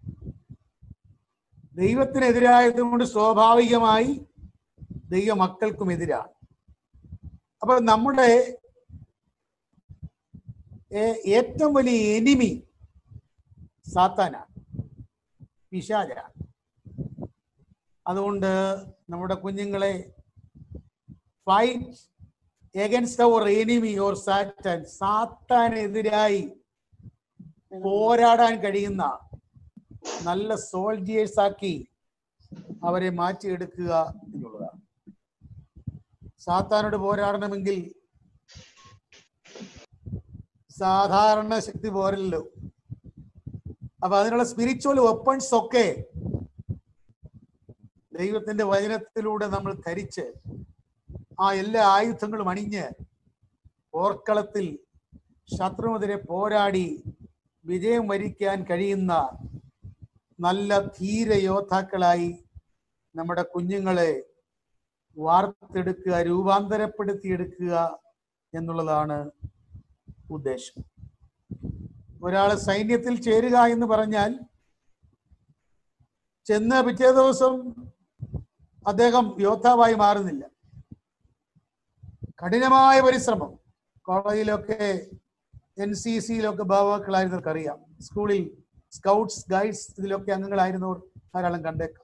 ദൈവത്തിനെതിരായതുകൊണ്ട് സ്വാഭാവികമായി ദൈവമക്കൾക്കും എതിരാണ് അപ്പൊ നമ്മുടെ ഏ- ഏറ്റവും വലിയ എനിമി സാത്താനാണ് പിശാചാണ് അതുകൊണ്ട് നമ്മുടെ കുഞ്ഞുങ്ങളെ ഫൈറ്റ് എഗൻസ്റ്റ് അവർ എനിമി ഓർ സാറ്റൻ സാത്താനെതിരായി പോരാടാൻ കഴിയുന്ന നല്ല സോൾജിയേഴ്സ് ആക്കി അവരെ മാറ്റിയെടുക്കുക എന്നുള്ളതാണ് സാത്താനോട് പോരാടണമെങ്കിൽ സാധാരണ ശക്തി പോരല്ലോ അപ്പൊ അതിനുള്ള സ്പിരിച്വൽ വെപ്പൺസ് ഒക്കെ ദൈവത്തിന്റെ വചനത്തിലൂടെ നമ്മൾ ധരിച്ച് ആ എല്ലാ ആയുധങ്ങളും അണിഞ്ഞ് പോർക്കളത്തിൽ ശത്രുവിനെതിരെ പോരാടി വിജയം വരിക്കാൻ കഴിയുന്ന നല്ല ധീര യോദ്ധാക്കളായി നമ്മുടെ കുഞ്ഞുങ്ങളെ വാർത്തെടുക്കുക രൂപാന്തരപ്പെടുത്തിയെടുക്കുക എന്നുള്ളതാണ് ഉദ്ദേശം ഒരാൾ സൈന്യത്തിൽ ചേരുക എന്ന് പറഞ്ഞാൽ ചെന്ന് പിറ്റേ ദിവസം അദ്ദേഹം യോദ്ധാവായി മാറുന്നില്ല കഠിനമായ പരിശ്രമം കോളേജിലൊക്കെ എൻ സി സിയിലൊക്കെ ഭാവാക്കളായിരുന്നവർക്ക് അറിയാം സ്കൂളിൽ സ്കൗട്ട്സ് ഗൈഡ്സ് ഇതിലൊക്കെ അംഗങ്ങളായിരുന്നവർ ധാരാളം കണ്ടേക്കാം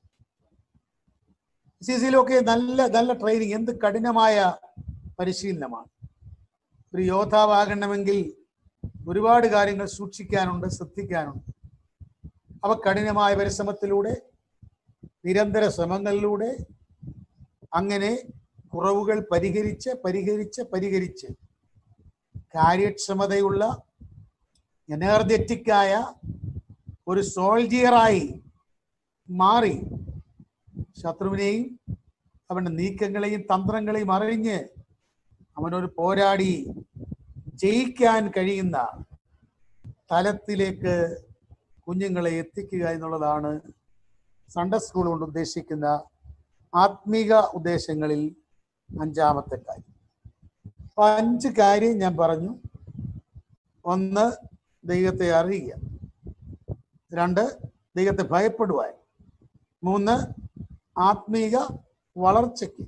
സി സിയിലൊക്കെ നല്ല നല്ല ട്രെയിനിങ് എന്ത് കഠിനമായ പരിശീലനമാണ് ഒരു യോദ്ധാവാകണമെങ്കിൽ ഒരുപാട് കാര്യങ്ങൾ സൂക്ഷിക്കാനുണ്ട് ശ്രദ്ധിക്കാനുണ്ട് അവ കഠിനമായ പരിശ്രമത്തിലൂടെ നിരന്തര ശ്രമങ്ങളിലൂടെ അങ്ങനെ കുറവുകൾ പരിഹരിച്ച് പരിഹരിച്ച് പരിഹരിച്ച് കാര്യക്ഷമതയുള്ള എനർജറ്റിക്കായ ഒരു സോൾജിയറായി മാറി ശത്രുവിനെയും അവന്റെ നീക്കങ്ങളെയും തന്ത്രങ്ങളെയും അറിഞ്ഞ് അവനൊരു പോരാടി ജയിക്കാൻ കഴിയുന്ന തലത്തിലേക്ക് കുഞ്ഞുങ്ങളെ എത്തിക്കുക എന്നുള്ളതാണ് സൺഡേ സ്കൂൾ കൊണ്ട് ഉദ്ദേശിക്കുന്ന ആത്മീക ഉദ്ദേശങ്ങളിൽ അഞ്ചാമത്തെ കാര്യം അപ്പൊ അഞ്ച് കാര്യം ഞാൻ പറഞ്ഞു ഒന്ന് ദൈവത്തെ അറിയുക രണ്ട് ദൈവത്തെ ഭയപ്പെടുവാൻ മൂന്ന് ആത്മീക വളർച്ചയ്ക്ക്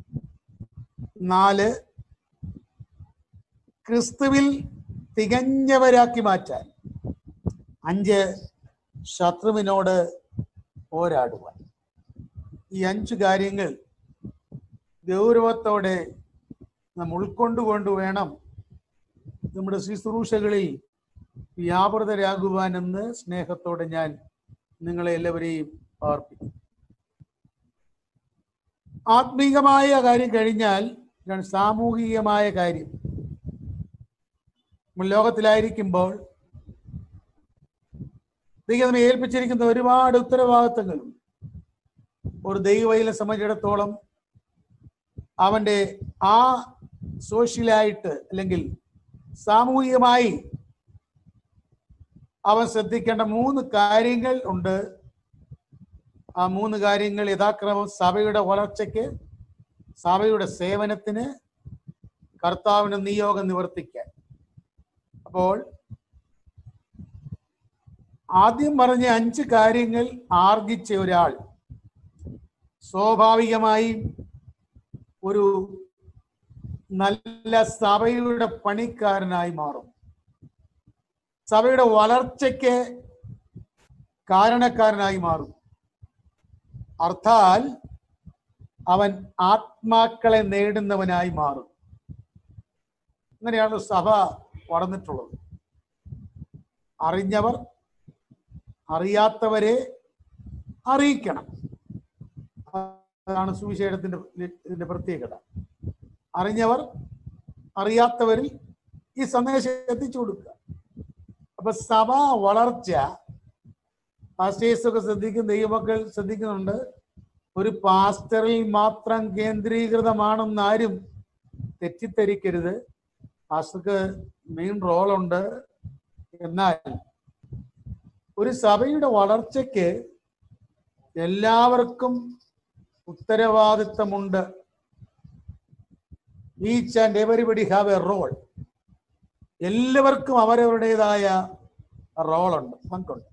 നാല് ക്രിസ്തുവിൽ തികഞ്ഞവരാക്കി മാറ്റാൻ അഞ്ച് ശത്രുവിനോട് പോരാടുവാൻ ഈ അഞ്ച് കാര്യങ്ങൾ ഗൗരവത്തോടെ നാം ഉൾക്കൊണ്ടുകൊണ്ട് വേണം നമ്മുടെ ശുശ്രൂഷകളിൽ വ്യാപൃതരാകുവാനെന്ന് സ്നേഹത്തോടെ ഞാൻ നിങ്ങളെ എല്ലാവരെയും ഓർപ്പിക്കും ആത്മീകമായ കാര്യം കഴിഞ്ഞാൽ ഞാൻ സാമൂഹികമായ കാര്യം നമ്മൾ ലോകത്തിലായിരിക്കുമ്പോൾ ദൈവം നമ്മെ ഏൽപ്പിച്ചിരിക്കുന്ന ഒരുപാട് ഉത്തരവാദിത്തങ്ങളും ഒരു ദൈവവൈലെ സംബന്ധിച്ചിടത്തോളം അവൻ്റെ ആ സോഷ്യലായിട്ട് അല്ലെങ്കിൽ സാമൂഹികമായി അവൻ ശ്രദ്ധിക്കേണ്ട മൂന്ന് കാര്യങ്ങൾ ഉണ്ട് ആ മൂന്ന് കാര്യങ്ങൾ യഥാക്രമം സഭയുടെ വളർച്ചയ്ക്ക് സഭയുടെ സേവനത്തിന് കർത്താവിന് നിയോഗം നിവർത്തിക്കാൻ അപ്പോൾ ആദ്യം പറഞ്ഞ അഞ്ച് കാര്യങ്ങൾ ആർജിച്ച ഒരാൾ സ്വാഭാവികമായും ഒരു നല്ല സഭയുടെ പണിക്കാരനായി മാറും സഭയുടെ വളർച്ചയ്ക്ക് കാരണക്കാരനായി മാറും അർത്ഥാൽ അവൻ ആത്മാക്കളെ നേടുന്നവനായി മാറും അങ്ങനെയാണ് സഭ വളർന്നിട്ടുള്ളത് അറിഞ്ഞവർ അറിയാത്തവരെ അറിയിക്കണം അതാണ് സുവിശേഷത്തിന്റെ ഇതിന്റെ പ്രത്യേകത അറിഞ്ഞവർ അറിയാത്തവരിൽ ഈ സന്ദേശം എത്തിച്ചു കൊടുക്കുക അപ്പൊ സഭ വളർച്ച പാസ്റ്റേഴ്സൊക്കെ ശ്രദ്ധിക്കുന്ന ദൈവമക്കൾ ശ്രദ്ധിക്കുന്നുണ്ട് ഒരു പാസ്റ്ററിൽ മാത്രം കേന്ദ്രീകൃതമാണെന്ന് ആരും തെറ്റിദ്ധരിക്കരുത് പാസ്റ്റർക്ക് മെയിൻ റോളുണ്ട് എന്നാൽ ഒരു സഭയുടെ വളർച്ചയ്ക്ക് എല്ലാവർക്കും ഉത്തരവാദിത്തമുണ്ട് each and everybody have a role എല്ലാവർക്കും അവരവരുടേതായ റോളുണ്ട് പങ്കുണ്ട്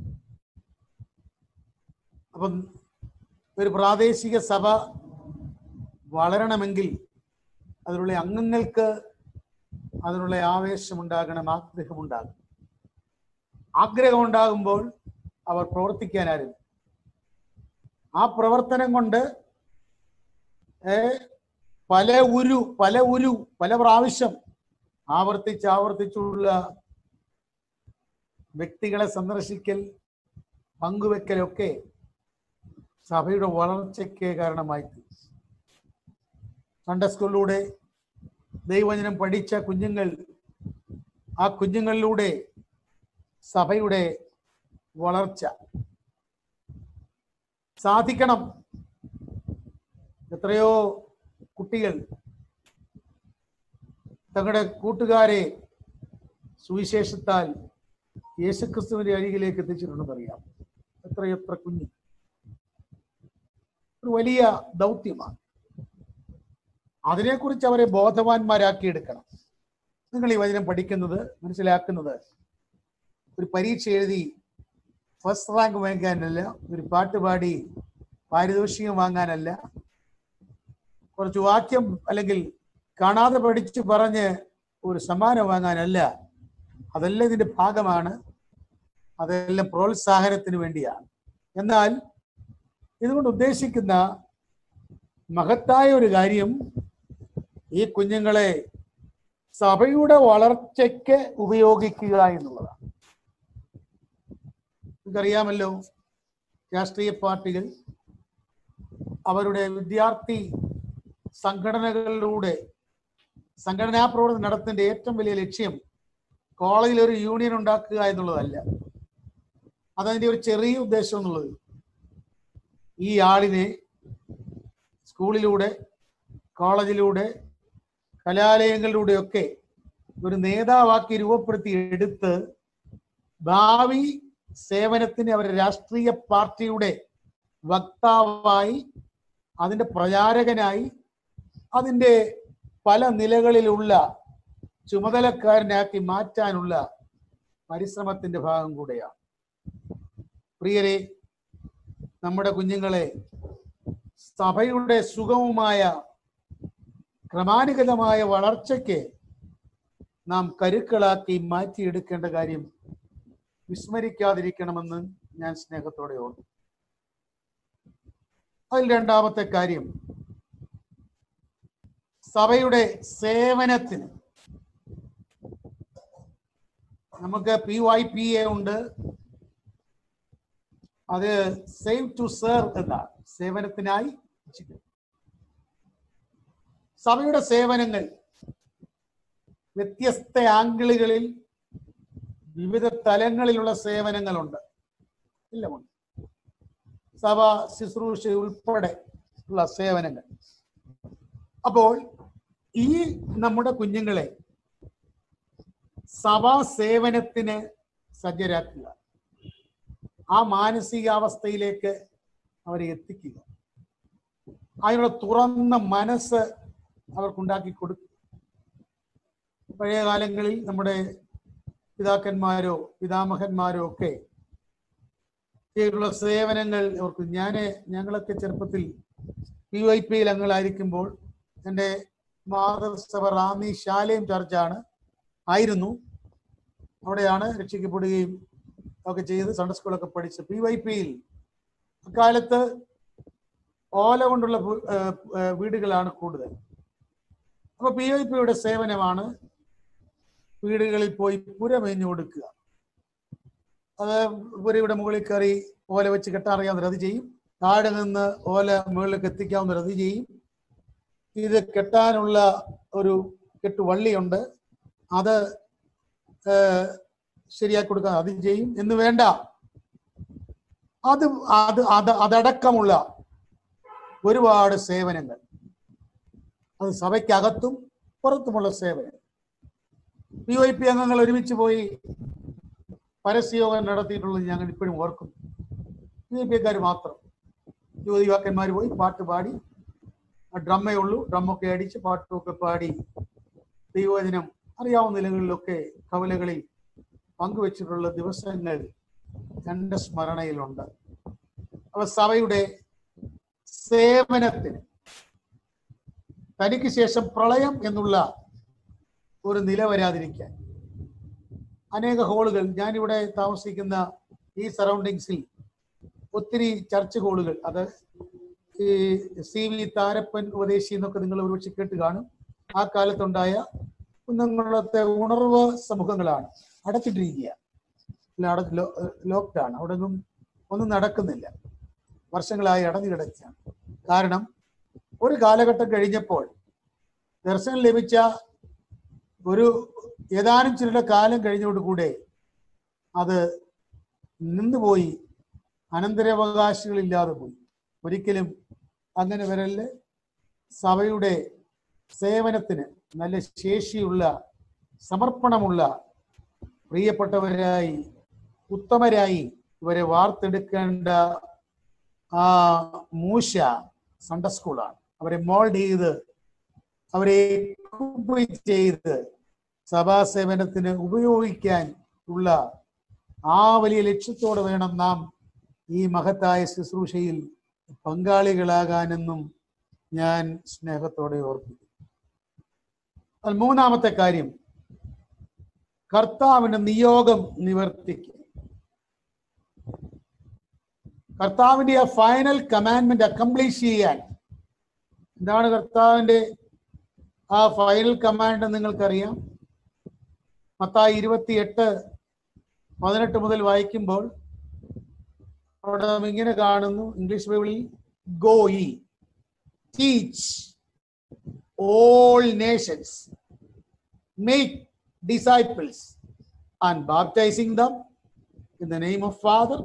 അപ്പം ഒരു പ്രാദേശിക സഭ വളരണമെങ്കിൽ അതിനുള്ള അംഗങ്ങൾക്ക് അതിനുള്ള ആവേശമുണ്ടാകണം ആഗ്രഹമുണ്ടാകണം ആഗ്രഹം ഉണ്ടാകുമ്പോൾ അവർ പ്രവർത്തിക്കാനാരും ആ പ്രവർത്തനം കൊണ്ട് ഏ, പല ഉരു പല ഉരു പല പ്രാവശ്യം ആവർത്തിച്ച് ആവർത്തിച്ചുള്ള വ്യക്തികളെ സന്ദർശിക്കൽ പങ്കുവെക്കലൊക്കെ സഭയുടെ വളർച്ചയ്ക്ക് കാരണമായി തീരും. സൺഡേ സ്കൂളിലൂടെ ദൈവവചനം പഠിച്ച കുഞ്ഞുങ്ങൾ ആ കുഞ്ഞുങ്ങളിലൂടെ സഭയുടെ വളർച്ച സാധിക്കണം എത്രയോ കുട്ടികൾ തങ്ങളുടെ കൂട്ടുകാരെ സുവിശേഷത്താൽ യേശുക്രിസ്തുവിന്റെ അരികിലേക്ക് എത്തിച്ചിട്ടുണ്ടെന്നറിയാം എത്രയെത്ര കുഞ്ഞു ഒരു വലിയ ദൗത്യമാണ് അതിനെക്കുറിച്ച് അവരെ ബോധവാന്മാരാക്കി എടുക്കണം നിങ്ങൾ ഈ വചനം പഠിക്കുന്നത് മനസ്സിലാക്കുന്നത് ഒരു പരീക്ഷ എഴുതി ഫസ്റ്റ് റാങ്ക് വാങ്ങാനല്ല ഒരു പാട്ട് പാടി പാരിതോഷികം വാങ്ങാനല്ല കുറച്ച് വാക്യം അല്ലെങ്കിൽ കാണാതെ പഠിച്ച് പറഞ്ഞ് ഒരു സമ്മാനം വാങ്ങാനല്ല അതെല്ലാം ഇതിന്റെ ഭാഗമാണ് അതെല്ലാം പ്രോത്സാഹനത്തിന് വേണ്ടിയാണ് എന്നാൽ ഇതുകൊണ്ട് ഉദ്ദേശിക്കുന്ന മഹത്തായ ഒരു കാര്യം ഈ കുഞ്ഞുങ്ങളെ സഭയുടെ വളർച്ചയ്ക്ക് ഉപയോഗിക്കുക എന്നുള്ളതാണ് നിങ്ങൾക്കറിയാമല്ലോ രാഷ്ട്രീയ പാർട്ടികൾ അവരുടെ വിദ്യാർത്ഥി സംഘടനകളിലൂടെ സംഘടനാ പ്രവർത്തനം നടത്തേണ്ട ഏറ്റവും വലിയ ലക്ഷ്യം കോളേജിൽ ഒരു യൂണിയൻ ഉണ്ടാക്കുക എന്നുള്ളതല്ല അതതിന്റെ ഒരു ചെറിയ ഉദ്ദേശം എന്നുള്ളത് ഈ ആളിനെ സ്കൂളിലൂടെ കോളേജിലൂടെ കലാലയങ്ങളിലൂടെയൊക്കെ ഒരു നേതാവാക്കി രൂപപ്പെടുത്തി എടുത്ത് ഭാവി സേവനത്തിന് അവരുടെ രാഷ്ട്രീയ പാർട്ടിയുടെ വക്താവായി അതിന്റെ പ്രചാരകനായി അതിന്റെ പല നിലകളിലുള്ള ചുമതലക്കാരനാക്കി മാറ്റാനുള്ള പരിശ്രമത്തിന്റെ ഭാഗം കൂടെയാണ് പ്രിയരെ നമ്മുടെ കുഞ്ഞുങ്ങളെ സഭയുടെ സുഗമമായ ക്രമാനുഗതമായ വളർച്ചയ്ക്ക് നാം കരുക്കളാക്കി മാറ്റിയെടുക്കേണ്ട കാര്യം വിസ്മരിക്കാതിരിക്കണമെന്ന് ഞാൻ സ്നേഹത്തോടെ ഓർക്കും അതിൽ രണ്ടാമത്തെ കാര്യം സഭയുടെ സേവനത്തിന് നമുക്ക് പി വൈ പി എ ഉണ്ട് അത് സേവ് ടു സെർവ് എന്നാണ് സേവനത്തിനായി ജീവിക്കുക. സഭയുടെ സേവനങ്ങൾ വ്യത്യസ്ത ആംഗിളുകളിൽ വിവിധ തലങ്ങളിലുള്ള സേവനങ്ങളുണ്ട് എല്ലാമുണ്ട് സഭ ശുശ്രൂഷ ഉൾപ്പെടെ ഉള്ള സേവനങ്ങൾ അപ്പോൾ ഈ നമ്മുടെ കുഞ്ഞുങ്ങളെ സഭാ സേവനത്തിന് സജ്ജരാക്കുക ആ മാനസികാവസ്ഥയിലേക്ക് അവരെ എത്തിക്കുക അതിനുള്ള തുറന്ന മനസ്സ് അവർക്കുണ്ടാക്കി കൊടുക്കുക പഴയ കാലങ്ങളിൽ നമ്മുടെ പിതാക്കന്മാരോ പിതാമഹന്മാരോ ഒക്കെ ചെയ്തിട്ടുള്ള സേവനങ്ങൾ അവർക്ക് ഞാൻ ഞങ്ങളൊക്കെ ചെറുപ്പത്തിൽ പി വൈ പിയിൽ അംഗങ്ങളായിരിക്കുമ്പോൾ എൻ്റെ മാതൃസഭ റാന്നി ശാലയം ചർച്ചാണ് ആയിരുന്നു അവിടെയാണ് രക്ഷിക്കപ്പെടുകയും ഒക്കെ ചെയ്ത് സൺഡേ സ്കൂളൊക്കെ പഠിച്ച് പി വൈ പിയിൽ അക്കാലത്ത് ഓല കൊണ്ടുള്ള പു- ഏർ ഏർ വീടുകളാണ് കൂടുതൽ അപ്പൊ പി വൈ പിയുടെ സേവനമാണ് വീടുകളിൽ പോയി പുര മേഞ്ഞു കൊടുക്കുക അത് പുരയുടെ മുകളിൽ കയറി ഓല വെച്ച് കെട്ടാറിയാവുന്നവർ അത് ചെയ്യും താഴെ നിന്ന് ഓല മുകളിലേക്ക് എത്തിക്കാവുന്നവർ അത് ചെയ്യും ഇത് കെട്ടാനുള്ള ഒരു കെട്ടുവള്ളിയുണ്ട് അത് ഏർ ശരിയാക്കി കൊടുക്കാൻ അത് ചെയ്യും എന്ന് വേണ്ട അത് അത് അത് അതടക്കമുള്ള ഒരുപാട് സേവനങ്ങൾ അത് സഭയ്ക്കകത്തും പുറത്തുമുള്ള സേവനം പി വൈ പി അംഗങ്ങൾ ഒരുമിച്ച് പോയി പരസ്യയോഗം നടത്തിയിട്ടുള്ളത് ഞങ്ങൾ ഇപ്പോഴും ഓർക്കുന്നു പി വൈ പിക്കാർ മാത്രം യുവതി യുവാക്കന്മാർ പോയി പാട്ട് പാടി ആ ഡ്രമ്മേ ഉള്ളൂ ഡ്രമ്മൊക്കെ അടിച്ച് പാട്ടുമൊക്കെ പാടി ദൈവവചനം അറിയാവുന്ന നിലകളിലൊക്കെ കവലകളിൽ പങ്കുവച്ചിട്ടുള്ള ദിവസങ്ങൾ എൻ്റെ സ്മരണയിലുണ്ട് അവ സഭയുടെ സേവനത്തിന് തനിക്ക് ശേഷം പ്രളയം എന്നുള്ള ഒരു നില വരാതിരിക്കാൻ അനേക ഹോളുകൾ ഞാനിവിടെ താമസിക്കുന്ന ഈ സറൗണ്ടിങ്സിൽ ഒത്തിരി ചർച്ച് ഹോളുകൾ അത് ഈ സി വി താരപ്പൻ ഉപദേശി എന്നൊക്കെ നിങ്ങൾ ഒരുപക്ഷെ കേട്ട് കാണും ആ കാലത്തുണ്ടായ കുന്നംകുളത്തെ ഉണർവ് സമൂഹങ്ങളാണ് അടച്ചിട്ടിരിക്കുക അല്ല അട ലോക്ക്ഡാണ് അവിടെ ഒന്നും ഒന്നും നടക്കുന്നില്ല വർഷങ്ങളായി അടഞ്ഞു കിടക്കുകയാണ് കാരണം ഒരു കാലഘട്ടം കഴിഞ്ഞപ്പോൾ ദർശനം ലഭിച്ച ഒരു ഏതാനും ചിലരുടെ കാലം കഴിഞ്ഞോടുകൂടെ അത് നിന്നുപോയി അനന്തരാവകാശികളില്ലാതെ പോയി ഒരിക്കലും അങ്ങനെ വരല് സഭയുടെ സേവനത്തിന് നല്ല ശേഷിയുള്ള സമർപ്പണമുള്ള പ്രിയപ്പെട്ടവരായി ഉത്തമരായി ഇവരെ വാർത്തെടുക്കേണ്ട ആ മൂശ സൺഡേ സ്കൂളാണ് അവരെ മോൾഡ് ചെയ്ത് അവരെ equip ചെയ്ത് സഭാസേവനത്തിന് ഉപയോഗിക്കാൻ ഉള്ള ആ വലിയ ലക്ഷ്യത്തോടെ വേണം നാം ഈ മഹത്തായ ശുശ്രൂഷയിൽ പങ്കാളികളാകാനെന്നും ഞാൻ സ്നേഹത്തോടെ ഓർപ്പിക്കുന്നു അതിൽ മൂന്നാമത്തെ കാര്യം കർത്താവിന്റെ നിയോഗം നിവർത്തിക്കുക കർത്താവിന്റെ ആ ഫൈനൽ കമാൻഡ്മെന്റ് അക്കംപ്ലീഷ് ചെയ്യാൻ എന്താണ് കർത്താവിന്റെ ആ ഫൈനൽ കമാൻഡ് നിങ്ങൾക്കറിയാം മത്തായി ഇരുപത്തി എട്ട് പതിനെട്ട് മുതൽ വായിക്കുമ്പോൾ അവിടെ നാം ഇങ്ങനെ കാണുന്നു ഇംഗ്ലീഷ് ബൈബിളിൽ go ye teach all nations make disciples and baptizing them in the name of Father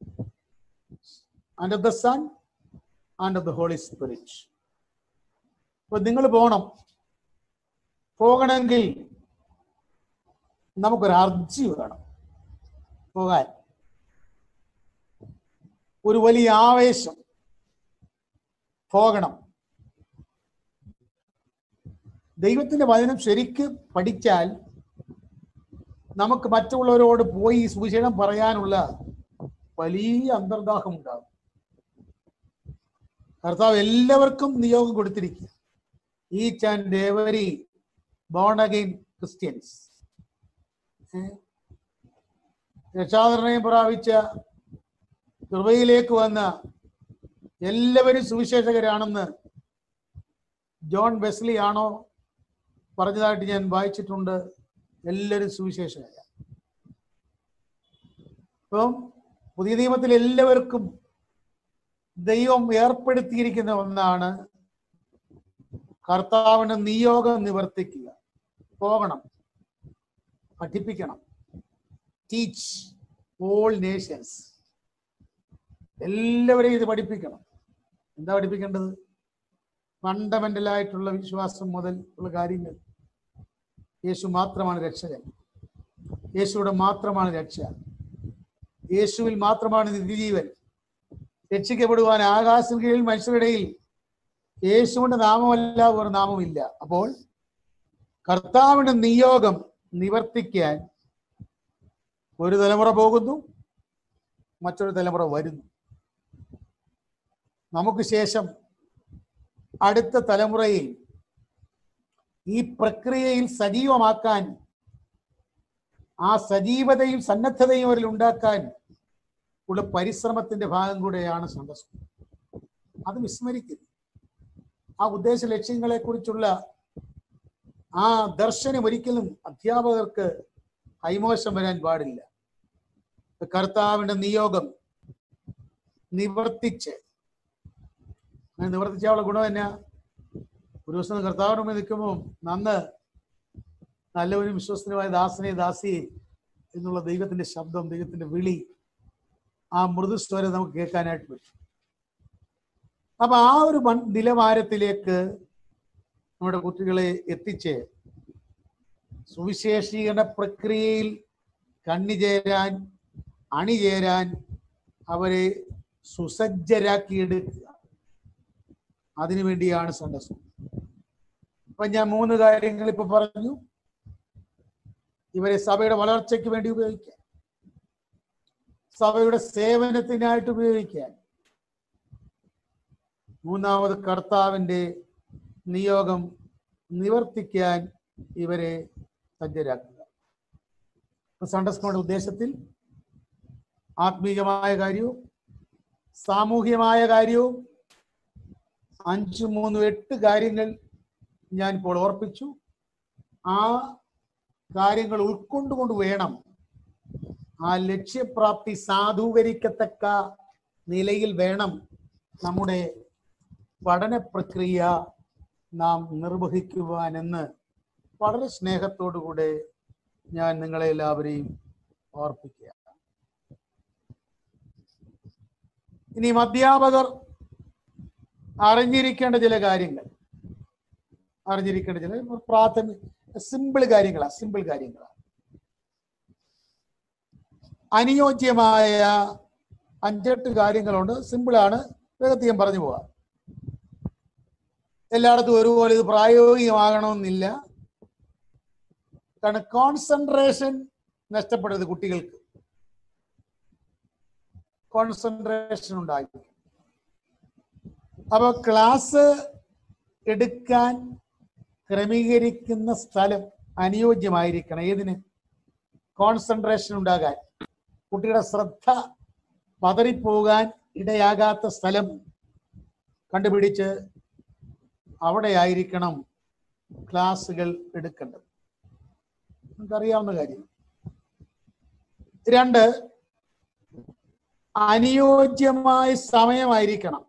and of the Son and of the Holy Spirit അപ്പൊ നിങ്ങൾ പോകണം പോകണമെങ്കിൽ നമുക്കൊരു അർജി വേണം പോകാൻ ഒരു വലിയ ആവേശം പോകണം ദൈവത്തിന്റെ വചനം ശരിക്ക് പഠിച്ചാൽ നമുക്ക് മറ്റുള്ളവരോട് പോയി ഈ സുവിശേഷം പറയാനുള്ള വലിയ അന്തർദാഹം ഉണ്ടാകും കർത്താവ് എല്ലാവർക്കും നിയോഗം കൊടുത്തിരിക്കുക each and every born again Christians രക്ഷാകരണയും പ്രാപിച്ച കൃപയിലേക്ക് വന്ന എല്ലാവരും സുവിശേഷകരാണെന്ന് ജോൺ വെസ്ലി ആണോ പറഞ്ഞതായിട്ട് ഞാൻ വായിച്ചിട്ടുണ്ട് എല്ലാവരും സുവിശേഷകരാണ് അപ്പം പുതിയ നിയമത്തിൽ എല്ലാവർക്കും ദൈവം ഏർപ്പെടുത്തിയിരിക്കുന്ന ഒന്നാണ് കർത്താവിന്റെ നിയോഗം നിവർത്തിക്കുക പോകണം പഠിപ്പിക്കണം ടീച്ച് ഓൾ നേഷൻസ് എല്ലാവരെയും ഇത് പഠിപ്പിക്കണം എന്താ പഠിപ്പിക്കേണ്ടത് ഫണ്ടമെന്റൽ ആയിട്ടുള്ള വിശ്വാസം മുതൽ ഉള്ള കാര്യങ്ങൾ യേശു മാത്രമാണ് രക്ഷകൻ യേശുവിടെ മാത്രമാണ് രക്ഷ യേശുവിൽ മാത്രമാണ് നിത്യജീവൻ രക്ഷിക്കപ്പെടുവാൻ ആകാശം കീഴിൽ മനുഷ്യരുടെയിൽ യേശുവിന്റെ നാമമല്ല ഒരു നാമമില്ല അപ്പോൾ കർത്താവിന്റെ നിയോഗം നിവർത്തിക്കാൻ ഒരു തലമുറ പോകുന്നു മറ്റൊരു തലമുറ വരുന്നു നമുക്ക് ശേഷം അടുത്ത തലമുറയിൽ ഈ പ്രക്രിയയിൽ സജീവമാക്കാൻ ആ സജീവതയും സന്നദ്ധതയും അവരിൽ ഉണ്ടാക്കാൻ ഉള്ള പരിശ്രമത്തിന്റെ ഭാഗം കൂടെയാണ് സന്ദർശനം അത് വിസ്മരിക്കരുത് ആ ഉദ്ദേശ ലക്ഷ്യങ്ങളെ കുറിച്ചുള്ള ആ ദർശനം ഒരിക്കലും അധ്യാപകർക്ക് കൈമോശം വരാൻ പാടില്ല കർത്താവിന്റെ നിയോഗം നിവർത്തിച്ച് അങ്ങനെ നിവർത്തിച്ചാലുള്ള ഗുണം എന്നാ ഒരു ദിവസം കർത്താവിന് മുമ്പിൽ നിൽക്കുമ്പോൾ നന്ന് നല്ലവരും വിശ്വസനമായ ദാസനെ ദാസിയെ എന്നുള്ള ദൈവത്തിന്റെ ശബ്ദം ദൈവത്തിന്റെ വിളി ആ മൃദുസ്വരം നമുക്ക് കേൾക്കാനായിട്ട് പറ്റും അപ്പൊ ആ ഒരു മൺ- നിലവാരത്തിലേക്ക് നമ്മുടെ കുട്ടികളെ എത്തിച്ച് സുവിശേഷീകരണ പ്രക്രിയയിൽ കണ്ണിചേരാൻ അണിചേരാൻ അവരെ സുസജ്ജരാക്കിയെടുക്കുക അതിനുവേണ്ടിയാണ് സന്ദർശനം അപ്പൊ ഞാൻ മൂന്ന് കാര്യങ്ങൾ ഇപ്പൊ പറഞ്ഞു ഇവരെ സഭയുടെ വളർച്ചയ്ക്ക് വേണ്ടി ഉപയോഗിക്കാൻ സഭയുടെ സേവനത്തിനായിട്ട് ഉപയോഗിക്കാൻ മൂന്നാമത് കർത്താവിന്റെ നിയോഗം നിവർത്തിക്കാൻ ഇവരെ സജ്ജരാക്കുക അപ്പൊ സൺഡേ സ്കൂളിന്റെ ഉദ്ദേശത്തിൽ ആത്മീയമായ കാര്യവും സാമൂഹ്യമായ കാര്യവും അഞ്ച് മൂന്ന് എട്ട് കാര്യങ്ങൾ ഞാൻ ഇപ്പോൾ ഓർപ്പിച്ചു ആ കാര്യങ്ങൾ ഉൾക്കൊണ്ടുകൊണ്ട് വേണം ആ ലക്ഷ്യപ്രാപ്തി സാധൂകരിക്കത്തക്ക നിലയിൽ വേണം നമ്മുടെ പഠന പ്രക്രിയ നാം നിർവഹിക്കുവാനെന്ന് വളരെ സ്നേഹത്തോടുകൂടെ ഞാൻ നിങ്ങളെ എല്ലാവരെയും ഓർപ്പിക്കുക ഇനി അധ്യാപകർ അറിഞ്ഞിരിക്കേണ്ട ചില കാര്യങ്ങൾ അറിഞ്ഞിരിക്കേണ്ട ചില പ്രാഥമിക സിമ്പിൾ കാര്യങ്ങളാണ് സിമ്പിൾ കാര്യങ്ങളാണ് അനുയോജ്യമായ അഞ്ചെട്ട് കാര്യങ്ങളുണ്ട് സിമ്പിളാണ് വേഗത്തിൽ ഞാൻ പറഞ്ഞു പോവാം എല്ലായിടത്തും ഒരുപോലെ ഇത് പ്രായോഗികമാകണമെന്നില്ല കാരണം കോൺസെൻട്രേഷൻ നഷ്ടപ്പെടരുത് കുട്ടികൾക്ക് കോൺസെൻട്രേഷൻ ഉണ്ടായിരിക്കും അപ്പൊ ക്ലാസ് എടുക്കാൻ ക്രമീകരിക്കുന്ന സ്ഥലം അനുയോജ്യമായിരിക്കണം ഏതിന് കോൺസെൻട്രേഷൻ ഉണ്ടാകാൻ കുട്ടിയുടെ ശ്രദ്ധ പതറിപ്പോകാൻ ഇടയാകാത്ത സ്ഥലം കണ്ടുപിടിച്ച് അവിടെ ആയിരിക്കണം ക്ലാസ്സുകൾ എടുക്കേണ്ടത് നമുക്കറിയാവുന്ന കാര്യം രണ്ട് അനുയോജ്യമായ സമയമായിരിക്കണം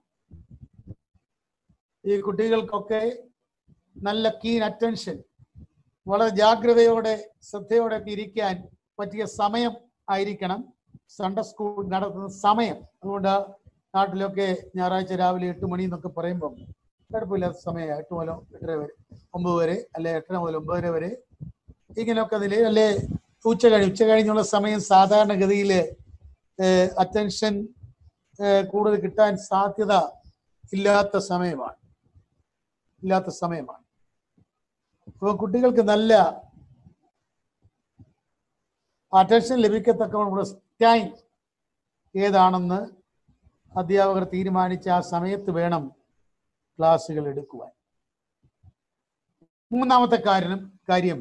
ഈ കുട്ടികൾക്കൊക്കെ നല്ല കീൻ അറ്റൻഷൻ വളരെ ജാഗ്രതയോടെ ശ്രദ്ധയോടെ ഒക്കെ ഇരിക്കാൻ പറ്റിയ സമയം ആയിരിക്കണം സൺഡേ സ്കൂൾ നടത്തുന്ന സമയം അതുകൊണ്ട് നാട്ടിലൊക്കെ ഞായറാഴ്ച രാവിലെ എട്ട് മണി എന്നൊക്കെ പറയുമ്പം കുഴപ്പമില്ലാത്ത സമയം എട്ട് മുതൽ എട്ടര വരെ ഒമ്പത് വരെ അല്ലെ എട്ടര മുതൽ ഒമ്പതര വരെ ഇങ്ങനെയൊക്കെ അതിൽ അല്ലെ ഉച്ച കഴിഞ്ഞ് ഉച്ച കഴിഞ്ഞുള്ള സമയം സാധാരണഗതിയിൽ അറ്റൻഷൻ കൂടുതൽ കിട്ടാൻ സാധ്യത ഇല്ലാത്ത സമയമാണ് ഇല്ലാത്ത സമയമാണ് അപ്പോൾ കുട്ടികൾക്ക് നല്ല അറ്റൻഷൻ ലഭിക്കത്തക്കവണ്ണമുള്ള ടൈം ഏതാണെന്ന് അധ്യാപകർ തീരുമാനിച്ച ആ സമയത്ത് വേണം ക്ലാസ്സുകൾ എടുക്കുവാൻ മൂന്നാമത്തെ കാരണം കാര്യം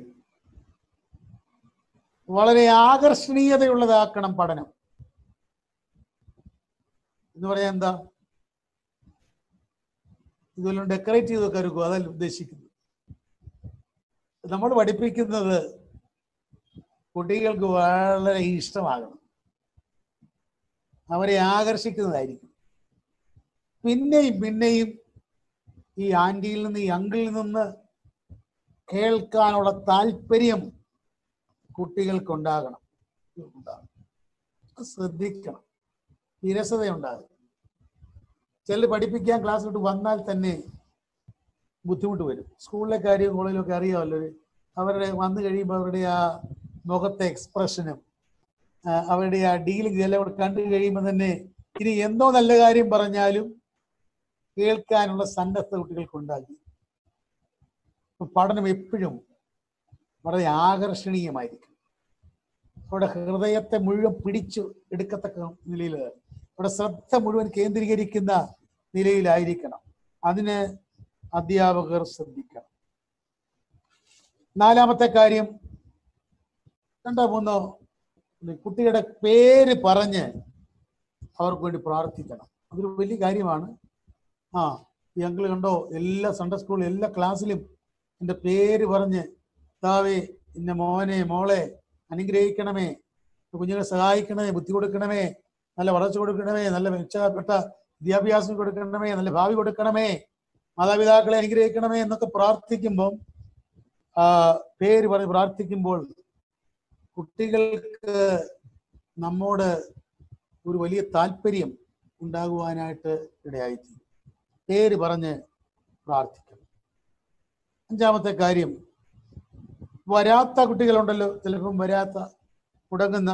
വളരെ ആകർഷണീയതയുള്ളതാക്കണം പഠനം എന്ന് പറയാൻ എന്താ ഇതുപോലെ ഡെക്കറേറ്റ് ചെയ്തൊക്കെ എടുക്കും അതല്ല ഉദ്ദേശിക്കുന്നത് നമ്മൾ പഠിപ്പിക്കുന്നത് കുട്ടികൾക്ക് വളരെ ഇഷ്ടമാകണം അവരെ ആകർഷിക്കുന്നതായിരിക്കും പിന്നെയും പിന്നെയും ഈ ആന്റിയിൽ നിന്ന് ഈ അങ്കിളിൽ നിന്ന് കേൾക്കാനുള്ള താല്പര്യം കുട്ടികൾക്കുണ്ടാകണം ഉണ്ടാകണം അത് ശ്രദ്ധിക്കണം വിരസതയുണ്ടാകും ചിലർ പഠിപ്പിക്കാൻ ക്ലാസ് വിട്ട് വന്നാൽ തന്നെ ബുദ്ധിമുട്ട് വരും സ്കൂളിലെ കാര്യം കോളേജിലൊക്കെ അറിയാമല്ലോ ഒരു അവരുടെ വന്നു കഴിയുമ്പോൾ അവരുടെ ആ മുഖത്തെ എക്സ്പ്രഷനും ആ, അവരുടെ ആ ഡീലിംഗ് എല്ലാം കൂടെ കണ്ടു കഴിയുമ്പോൾ തന്നെ ഇനി എന്തോ നല്ല കാര്യം പറഞ്ഞാലും കേൾക്കാനുള്ള സന്നദ്ധ കുട്ടികൾക്ക് ഉണ്ടാക്കി അപ്പൊ പഠനം എപ്പോഴും വളരെ ആകർഷണീയമായിരിക്കും അവിടെ ഹൃദയത്തെ മുഴുവൻ പിടിച്ചു എടുക്കത്തക്ക നിലയിൽ അവിടെ ശ്രദ്ധ മുഴുവൻ കേന്ദ്രീകരിക്കുന്ന നിലയിലായിരിക്കണം അതിന് അധ്യാപകർ ശ്രദ്ധിക്കണം നാലാമത്തെ കാര്യം രണ്ടോ മൂന്നോ കുട്ടിയുടെ പേര് പറഞ്ഞ് അവർക്ക് വേണ്ടി പ്രാർത്ഥിക്കണം അതൊരു വലിയ കാര്യമാണ് ആ ഈ അങ്കിൾ കണ്ടോ എല്ലാ സൺഡേ സ്കൂളിലും എല്ലാ ക്ലാസ്സിലും എൻ്റെ പേര് പറഞ്ഞ് താവേ ഇന്ന മോനെ മോളെ അനുഗ്രഹിക്കണമേ കുഞ്ഞുങ്ങളെ സഹായിക്കണമേ ബുദ്ധി കൊടുക്കണമേ നല്ല വളർച്ച കൊടുക്കണമേ നല്ല മെച്ചപ്പെട്ട വിദ്യാഭ്യാസം കൊടുക്കണമേ നല്ല ഭാവി കൊടുക്കണമേ മാതാപിതാക്കളെ അനുഗ്രഹിക്കണമേ എന്നൊക്കെ പ്രാർത്ഥിക്കുമ്പം ആ പേര് പറഞ്ഞ് പ്രാർത്ഥിക്കുമ്പോൾ കുട്ടികൾക്ക് നമ്മോട് ഒരു വലിയ താല്പര്യം ഉണ്ടാകുവാനായിട്ട് ഇടയായിത്തീരും പേര് പറഞ്ഞ് പ്രാർത്ഥിക്കണം അഞ്ചാമത്തെ കാര്യം വരാത്ത കുട്ടികളുണ്ടല്ലോ ചിലപ്പം വരാത്ത മുടങ്ങുന്ന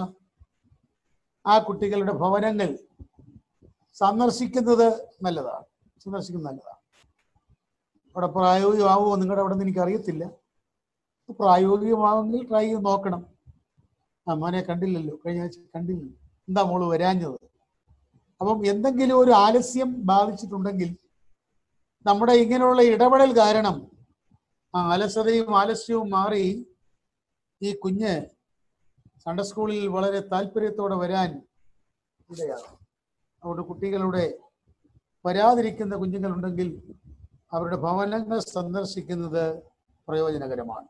ആ കുട്ടികളുടെ ഭവനങ്ങൾ സന്ദർശിക്കുന്നത് നല്ലതാണ് സന്ദർശിക്കുന്നത് നല്ലതാണ് അവിടെ പ്രായോഗികമാവുമോ നിങ്ങളുടെ അവിടെ നിന്ന് എനിക്ക് അറിയത്തില്ല പ്രായോഗികമാവെങ്കിൽ ട്രൈ ചെയ്ത് നോക്കണം ആ മോനെ കണ്ടില്ലല്ലോ കഴിഞ്ഞ ആഴ്ച കണ്ടില്ലല്ലോ എന്താ മോള് വരാഞ്ഞത് അപ്പം എന്തെങ്കിലും ഒരു ആലസ്യം ബാധിച്ചിട്ടുണ്ടെങ്കിൽ നമ്മുടെ ഇങ്ങനെയുള്ള ഇടപെടൽ കാരണം ആ അലസതയും ആലസ്യവും മാറി ഈ കുഞ്ഞ് സൺഡേ സ്കൂളിൽ വളരെ താല്പര്യത്തോടെ വരാൻ ഇടയാകും അതുകൊണ്ട് കുട്ടികളുടെ വരാതിരിക്കുന്ന കുഞ്ഞുങ്ങളുണ്ടെങ്കിൽ അവരുടെ ഭവനങ്ങൾ സന്ദർശിക്കുന്നത് പ്രയോജനകരമാണ്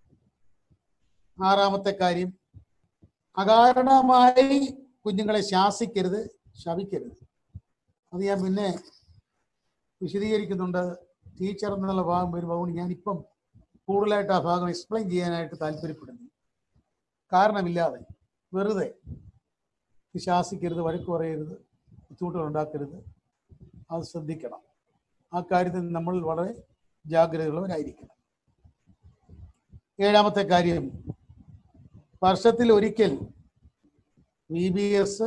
ആറാമത്തെ കാര്യം അകാരണമായി കുഞ്ഞുങ്ങളെ ശാസിക്കരുത് ശപിക്കരുത് അത് ഞാൻ പിന്നെ വിശദീകരിക്കുന്നുണ്ട് ടീച്ചർ എന്നുള്ള ഭാഗം വരുമ്പോൾ അതുകൊണ്ട് ഞാനിപ്പം കൂടുതലായിട്ട് ആ ഭാഗം എക്സ്പ്ലെയിൻ ചെയ്യാനായിട്ട് താല്പര്യപ്പെടുന്നു കാരണമില്ലാതെ വെറുതെ ശാസിക്കരുത് വഴക്ക് പറയരുത് ബുദ്ധിമുട്ടുകൾ ഉണ്ടാക്കരുത് അത് ശ്രദ്ധിക്കണം ആ കാര്യത്തിൽ നമ്മൾ വളരെ ജാഗ്രതയുള്ളവരായിരിക്കണം ഏഴാമത്തെ കാര്യം വർഷത്തിൽ ഒരിക്കൽ വി ബി എസ്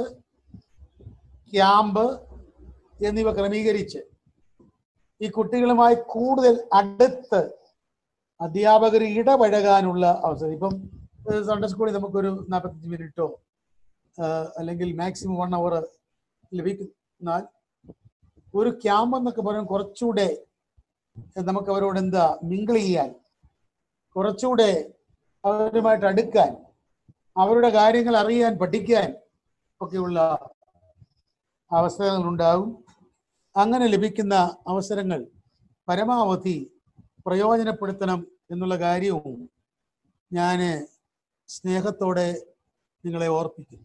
ക്യാമ്പ് എന്നിവ ക്രമീകരിച്ച് ഈ കുട്ടികളുമായി കൂടുതൽ അടുത്ത് അധ്യാപകർ ഇടപഴകാനുള്ള അവസരം ഇപ്പം ഏഹ് സൺഡേ സ്കൂളിൽ നമുക്കൊരു നാൽപ്പത്തഞ്ച് മിനിറ്റോ അല്ലെങ്കിൽ മാക്സിമം വൺ അവർ ലഭിക്കുന്നാൽ ഒരു ക്യാമ്പ് എന്നൊക്കെ പറയുമ്പോൾ കുറച്ചുകൂടെ നമുക്ക് അവരോട് എന്താ മിങ്കിൾ ചെയ്യാൻ കുറച്ചുകൂടെ അവരുമായിട്ട് അടുക്കാൻ അവരുടെ കാര്യങ്ങൾ അറിയാൻ പഠിക്കാൻ ഒക്കെയുള്ള അവസരങ്ങൾ ഉണ്ടാകും അങ്ങനെ ലഭിക്കുന്ന അവസരങ്ങൾ പരമാവധി പ്രയോജനപ്പെടുത്തണം എന്നുള്ള കാര്യവും ഞാൻ സ്നേഹത്തോടെ നിങ്ങളെ ഓർപ്പിക്കും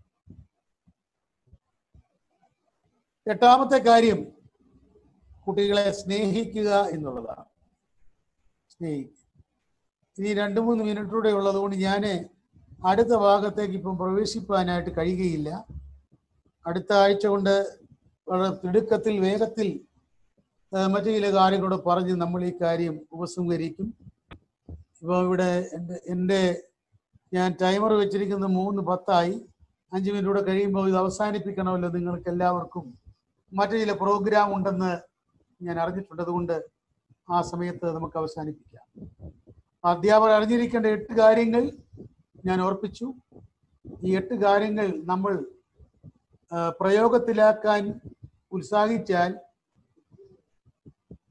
എട്ടാമത്തെ കാര്യം കുട്ടികളെ സ്നേഹിക്കുക എന്നുള്ളതാണ് സ്നേഹിക്കുക ഇനി രണ്ട് മൂന്ന് മിനിറ്റൂടെ ഉള്ളതുകൊണ്ട് ഞാൻ അടുത്ത ഭാഗത്തേക്ക് ഇപ്പം പ്രവേശിപ്പാനായിട്ട് കഴിയുകയില്ല അടുത്ത ആഴ്ച കൊണ്ട് വളരെ തിടുക്കത്തിൽ വേഗത്തിൽ ആ, മറ്റു ചില കാര്യങ്ങളോട് പറഞ്ഞ് നമ്മൾ ഈ കാര്യം ഉപസംഹരിക്കും ഇപ്പോൾ ഇവിടെ എൻ്റെ എൻ്റെ ഞാൻ ടൈമർ വെച്ചിരിക്കുന്നത് മൂന്ന് പത്തായി അഞ്ച് മിനിറ്റ് കൂടെ കഴിയുമ്പോൾ ഇത് അവസാനിപ്പിക്കണമല്ലോ നിങ്ങൾക്ക് എല്ലാവർക്കും മറ്റു ചില പ്രോഗ്രാം ഉണ്ടെന്ന് ഞാൻ അറിഞ്ഞിട്ടുണ്ട് അതുകൊണ്ട് ആ സമയത്ത് നമുക്ക് അവസാനിപ്പിക്കാം അധ്യാപകർ അറിഞ്ഞിരിക്കേണ്ട എട്ട് കാര്യങ്ങൾ ഞാൻ ഓർപ്പിച്ചു ഈ എട്ട് കാര്യങ്ങൾ നമ്മൾ ആ, പ്രയോഗത്തിലാക്കാൻ ഉത്സാഹിച്ചാൽ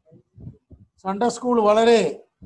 സൺഡേ സ്കൂൾ വളരെ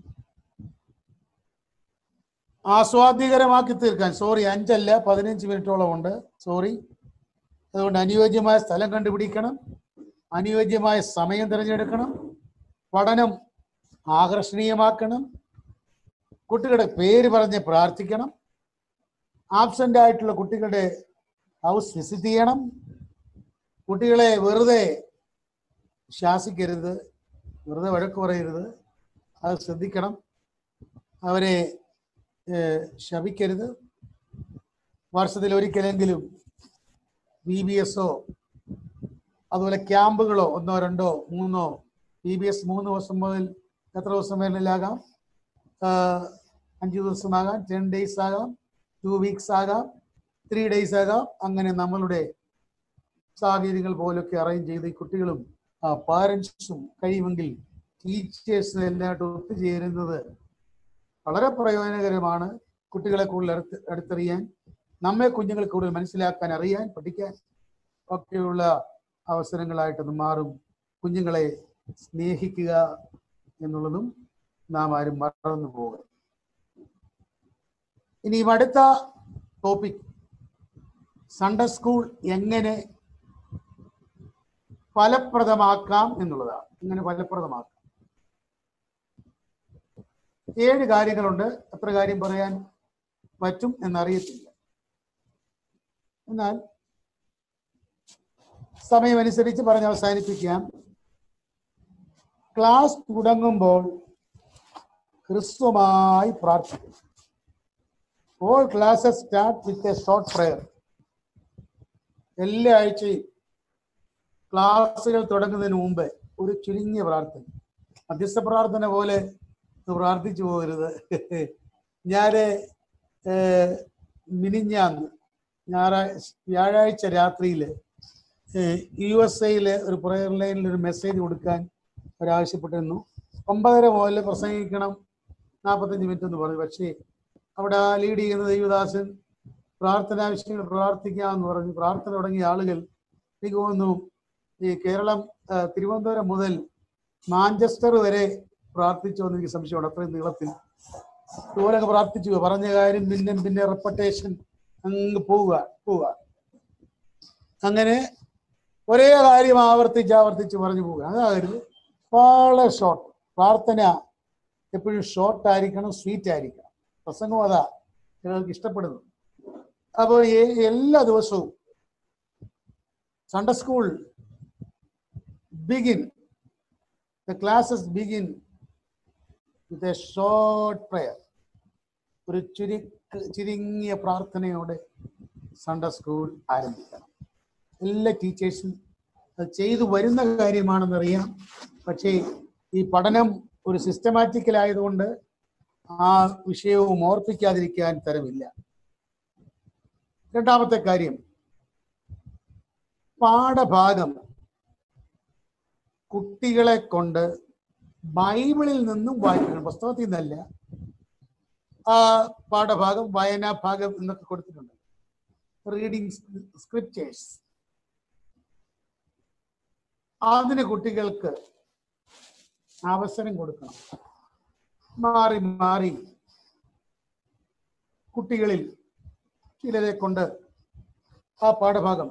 ആസ്വാദ്യകരമാക്കി തീർക്കാൻ സോറി അഞ്ചല്ല പതിനഞ്ച് മിനിറ്റോളം ഉണ്ട് സോറി അതുകൊണ്ട് അനുയോജ്യമായ സ്ഥലം കണ്ടുപിടിക്കണം അനുയോജ്യമായ സമയം തിരഞ്ഞെടുക്കണം പഠനം ആകർഷണീയമാക്കണം കുട്ടികളുടെ പേര് പറഞ്ഞ് പ്രാർത്ഥിക്കണം ആബ്സെന്റ് ആയിട്ടുള്ള കുട്ടികളുടെ ഹൗസ് വിസിറ്റ് ചെയ്യണം കുട്ടികളെ വെറുതെ ശാസിക്കരുത് വെറുതെ വഴക്ക് പറയരുത് അത് ശ്രദ്ധിക്കണം അവരെ ഏഹ്, ശപിക്കരുത് വർഷത്തിൽ ഒരിക്കലെങ്കിലും ബി ബി എസോ അതുപോലെ ക്യാമ്പുകളോ ഒന്നോ രണ്ടോ മൂന്നോ ബി ബി എസ് മൂന്ന് ദിവസം മുതൽ എത്ര ദിവസം വേണമെങ്കിലാകാം ആഹ്, അഞ്ച് ദിവസമാകാം ടെൻ ഡേയ്സ് ആകാം ടു വീക്സ് ആകാം ത്രീ ഡേയ്സ് ആകാം അങ്ങനെ നമ്മളുടെ സാഹചര്യങ്ങൾ പോലൊക്കെ അറേഞ്ച് ചെയ്ത് ഈ കുട്ടികളും പാരൻസും കഴിയുമെങ്കിൽ ടീച്ചേഴ്സിന് എല്ലാമായിട്ട് ഒത്തുചേരുന്നത് വളരെ പ്രയോജനകരമാണ് കുട്ടികളെ കൂടുതൽ അടുത്ത് അടുത്തറിയാൻ നമ്മെ കുഞ്ഞുങ്ങളെ കൂടുതൽ മനസ്സിലാക്കാൻ അറിയാൻ പഠിക്കാൻ ഒക്കെയുള്ള അവസരങ്ങളായിട്ട് അത് മാറും കുഞ്ഞുങ്ങളെ സ്നേഹിക്കുക എന്നുള്ളതും നാം ആരും മറന്നു പോകുക ഇനിയും അടുത്ത ടോപ്പിക് സൺഡേ സ്കൂൾ എങ്ങനെ ഫലപ്രദമാക്കാം എന്നുള്ളതാണ് എങ്ങനെ ഫലപ്രദമാക്കാം ഏഴ് കാര്യങ്ങളുണ്ട് എത്ര കാര്യം പറയാൻ പറ്റും എന്നറിയത്തില്ല എന്നാൽ സമയമനുസരിച്ച് പറഞ്ഞ് അവസാനിപ്പിക്കാം ക്ലാസ് തുടങ്ങുമ്പോൾ ക്രിസ്തുമായി പ്രാർത്ഥിക്കും all classes start with a short prayer എല്ലാ ആഴ്ചയും ക്ലാസ്സുകൾ തുടങ്ങുന്നതിന് മുമ്പ് ഒരു ചുരുങ്ങിയ പ്രാർത്ഥന മധ്യസ്ഥ പ്രാർത്ഥന പോലെ പ്രാർത്ഥിച്ചു പോകരുത് ഞാന് ഏഹ്, മിനിഞ്ഞാന്ന് ഞായറാഴ്ച വ്യാഴാഴ്ച രാത്രിയിൽ യു എസ് എയിലെ ഒരു പ്രയർ ലൈനിൽ ഒരു മെസ്സേജ് കൊടുക്കാൻ ഒരാവശ്യപ്പെട്ടിരുന്നു ഒമ്പതര മുതൽ പ്രസംഗിക്കണം നാൽപ്പത്തഞ്ച് മിനിറ്റ് എന്ന് പറഞ്ഞു പക്ഷേ അവിടെ ലീഡ് ചെയ്യുന്ന ദൈവദാസൻ പ്രാർത്ഥനാ വിഷയങ്ങൾ പ്രാർത്ഥിക്കാമെന്ന് പറഞ്ഞു പ്രാർത്ഥന തുടങ്ങിയ ആളുകൾ എനിക്ക് തോന്നുന്നു ഈ കേരളം ആ, തിരുവനന്തപുരം മുതൽ മാഞ്ചസ്റ്റർ വരെ പ്രാർത്ഥിച്ചോ എന്ന് എനിക്ക് സംശയമുണ്ട് അത്രയും നീളത്തിൽ ഇതുപോലൊക്കെ പ്രാർത്ഥിച്ചു പറഞ്ഞ കാര്യം പിന്നെ പിന്നെ റെപ്പട്ടേഷൻ അങ്ങ് പോവുക പോവുക അങ്ങനെ ഒരേ കാര്യം ആവർത്തിച്ച് ആവർത്തിച്ച് പറഞ്ഞു പോവുക അതായത് വളരെ ഷോർട്ട് പ്രാർത്ഥന എപ്പോഴും ഷോർട്ട് ആയിരിക്കണം സ്വീറ്റ് ആയിരിക്കണം പ്രസംഗം അതാ നിങ്ങൾക്ക് ഇഷ്ടപ്പെടുന്നു അപ്പോൾ എ- എല്ലാ ദിവസവും Sunday school begin the classes begin with a short prayer ഒരു ചുരു ചുരുങ്ങിയ പ്രാർത്ഥനയോടെ സൺഡേ സ്കൂൾ ആരംഭിക്കണം എല്ലാ ടീച്ചേഴ്സും അത് ചെയ്തു വരുന്ന കാര്യമാണെന്നറിയാം പക്ഷേ ഈ പഠനം ഒരു സിസ്റ്റമാറ്റിക്കലായതുകൊണ്ട് ആ വിഷയവും ഓർപ്പിക്കാതിരിക്കാൻ തരമില്ല രണ്ടാമത്തെ കാര്യം പാഠഭാഗം കുട്ടികളെ കൊണ്ട് ബൈബിളിൽ നിന്നും വായിക്കണം പുസ്തകത്തിൽ നിന്നല്ല ആ പാഠഭാഗം വായനാ ഭാഗം എന്നൊക്കെ കൊടുത്തിട്ടുണ്ട് റീഡിങ് സ്ക്രിപ്റ്റേഴ്സ് അതിന് കുട്ടികൾക്ക് അവസരം കൊടുക്കണം മാറി മാറി കുട്ടികളിൽ ചിലരെ കൊണ്ട് ആ പാഠഭാഗം